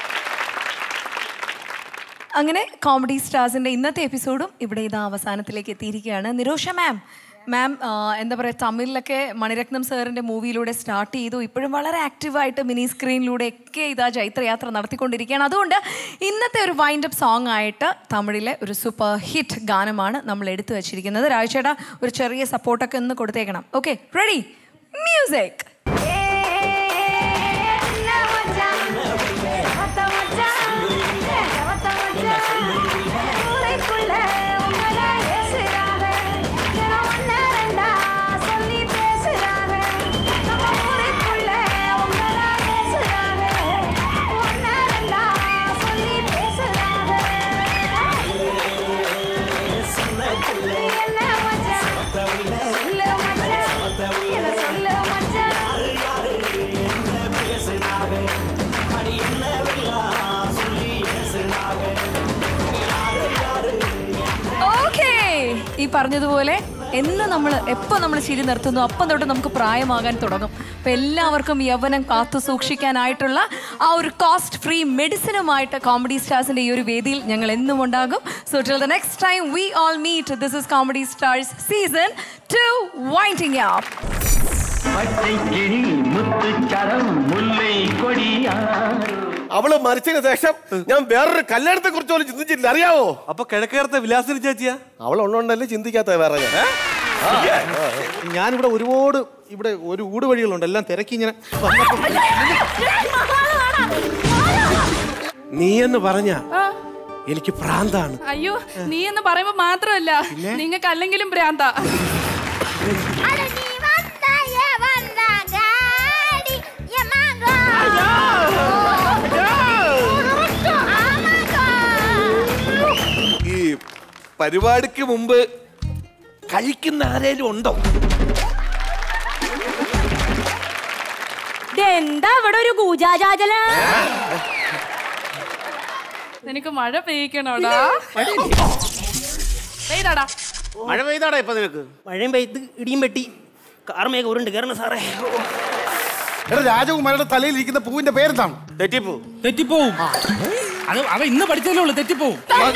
[SPEAKER 2] അങ്ങനെ കോമഡി സ്റ്റാർസിന്റെ ഇന്നത്തെ എപ്പിസോഡും ഇവിടെ ഇതാ അവസാനത്തിലേക്ക് എത്തിയിരിക്കുകയാണ് നിരോഷ മാം മാം എന്താ പറയുക തമിഴിലൊക്കെ മണിരത്നം സാറിൻ്റെ മൂവിയിലൂടെ സ്റ്റാർട്ട് ചെയ്തു ഇപ്പോഴും വളരെ ആക്റ്റീവായിട്ട് മിനി സ്ക്രീനിലൂടെ ഒക്കെ ഇതാ ചൈത്രയാത്ര നടത്തിക്കൊണ്ടിരിക്കുകയാണ് അതുകൊണ്ട് ഇന്നത്തെ ഒരു വൈൻഡ് അപ്പ് സോങ് ആയിട്ട് തമിഴിലെ ഒരു സൂപ്പർ ഹിറ്റ് ഗാനമാണ് നമ്മൾ എടുത്തു വച്ചിരിക്കുന്നത് രാജേട്ടാ ഒരു ചെറിയ സപ്പോർട്ടൊക്കെ ഒന്ന് കൊടുത്തേക്കണം ഓക്കെ റെഡി മ്യൂസിക് ഓക്കേ ഈ പറഞ്ഞതുപോലെ എന്ന് നമ്മൾ എപ്പോൾ നമ്മൾ ചിരി നിർത്തുന്നു അപ്പം തൊട്ട് നമുക്ക് പ്രായമാകാൻ തുടങ്ങും അപ്പം എല്ലാവർക്കും യൗവനം കാത്തു സൂക്ഷിക്കാനായിട്ടുള്ള ആ ഒരു കോസ്റ്റ് ഫ്രീ മെഡിസിനുമായിട്ട് കോമഡി സ്റ്റാർസിൻ്റെ ഈ ഒരു വേദിയിൽ ഞങ്ങൾ എന്നും ഉണ്ടാകും so till the next time we all meet this is comedy stars season two winding up
[SPEAKER 7] പച്ചക്കിളി മുത്തുച്ചരം മുല്ലൈ കൊടിയാ
[SPEAKER 17] അവള് മരിച്ചതിന് ശേഷം ഞാൻ വേറൊരു കല്യാണത്തെ കുറിച്ച് പോലും ചിന്തിച്ചില്ല അറിയാവോ
[SPEAKER 14] അപ്പൊ കിഴക്കേർത്തെ വിലാസിനി ചേച്ചിയാ
[SPEAKER 17] അവൾ ഉണ്ടോണ്ടല്ലേ ചിന്തിക്കാത്ത വേറെ ഞാൻ
[SPEAKER 4] ഞാനിവിടെ ഒരുപാട് ഇവിടെ ഒരു ഊടുവഴികളുണ്ട് എല്ലാം തിരക്കി ഇങ്ങനെ
[SPEAKER 17] നീ എന്ന് പറഞ്ഞ എനിക്ക് പ്രാന്താണ്
[SPEAKER 18] അയ്യോ നീ എന്ന് പറയുമ്പോ മാത്രമല്ല നിങ്ങൾക്ക് അല്ലെങ്കിലും ഭ്രാന്ത
[SPEAKER 17] ഈ പരിപാടിക്ക് മുമ്പ് കഴിക്കുന്ന ആരേലും ഉണ്ടോ
[SPEAKER 9] എന്താ ഇവിടെ ഒരു കൂജാചാചല
[SPEAKER 18] നിനക്ക് മഴ പെയ്യിക്കണോടാ പെയ്താടാ
[SPEAKER 1] മഴ പെയ്താടാ ഇപ്പൊ നിനക്ക് മഴയും പെയ്ത് ഇടിയും വെട്ടി കാർമേഘ ഉരുണ്ട് കയറണ സാറേ
[SPEAKER 4] എടാ രാജകുമാരുടെ തലയിൽ ഇരിക്കുന്ന പൂവിന്റെ പേരെന്താണ്
[SPEAKER 17] തെറ്റിപ്പൂ
[SPEAKER 19] തെറ്റിപ്പോവും അത് അവ ഇന്ന് പഠിച്ചതല്ലേ ഉള്ളൂ തെറ്റിപ്പോവും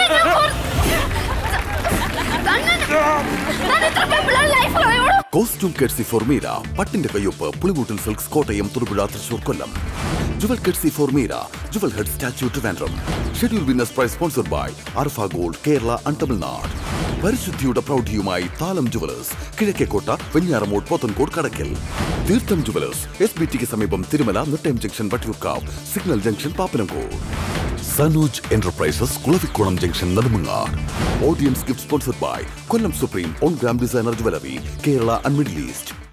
[SPEAKER 12] കോസ്റ്റ്യൂം കെഡ്സി ഫോർമീര പട്ടിന്റെ കയ്യൊപ്പ് പുളിമൂട്ടിൽ സിൽക്സ് കോട്ടയം തൊടുപുഴ തൃശൂർ കൊല്ലം ജുവൽ കെഡ്സി ഫോർമീര jewel head statue Trivandrum schedule winners prize sponsored by Arfa gold Kerala and Tamil Nadu പരിശുദ്ധിയുടെ പ്രൗഢിയുമായി Thalam jewellers Kizhakkekotta Venjaramoodu Pothencode Kadakkal Theertham jewellers S B ടിക്ക് സമീപം Thirumala Nettayam junction Vattiyoorkavu signal junction Pappanamcode Sanoj enterprises Kulavikonam junction Nedumangad audience gift sponsored by Kollam supreme one gram designer jewellery Kerala and Middle east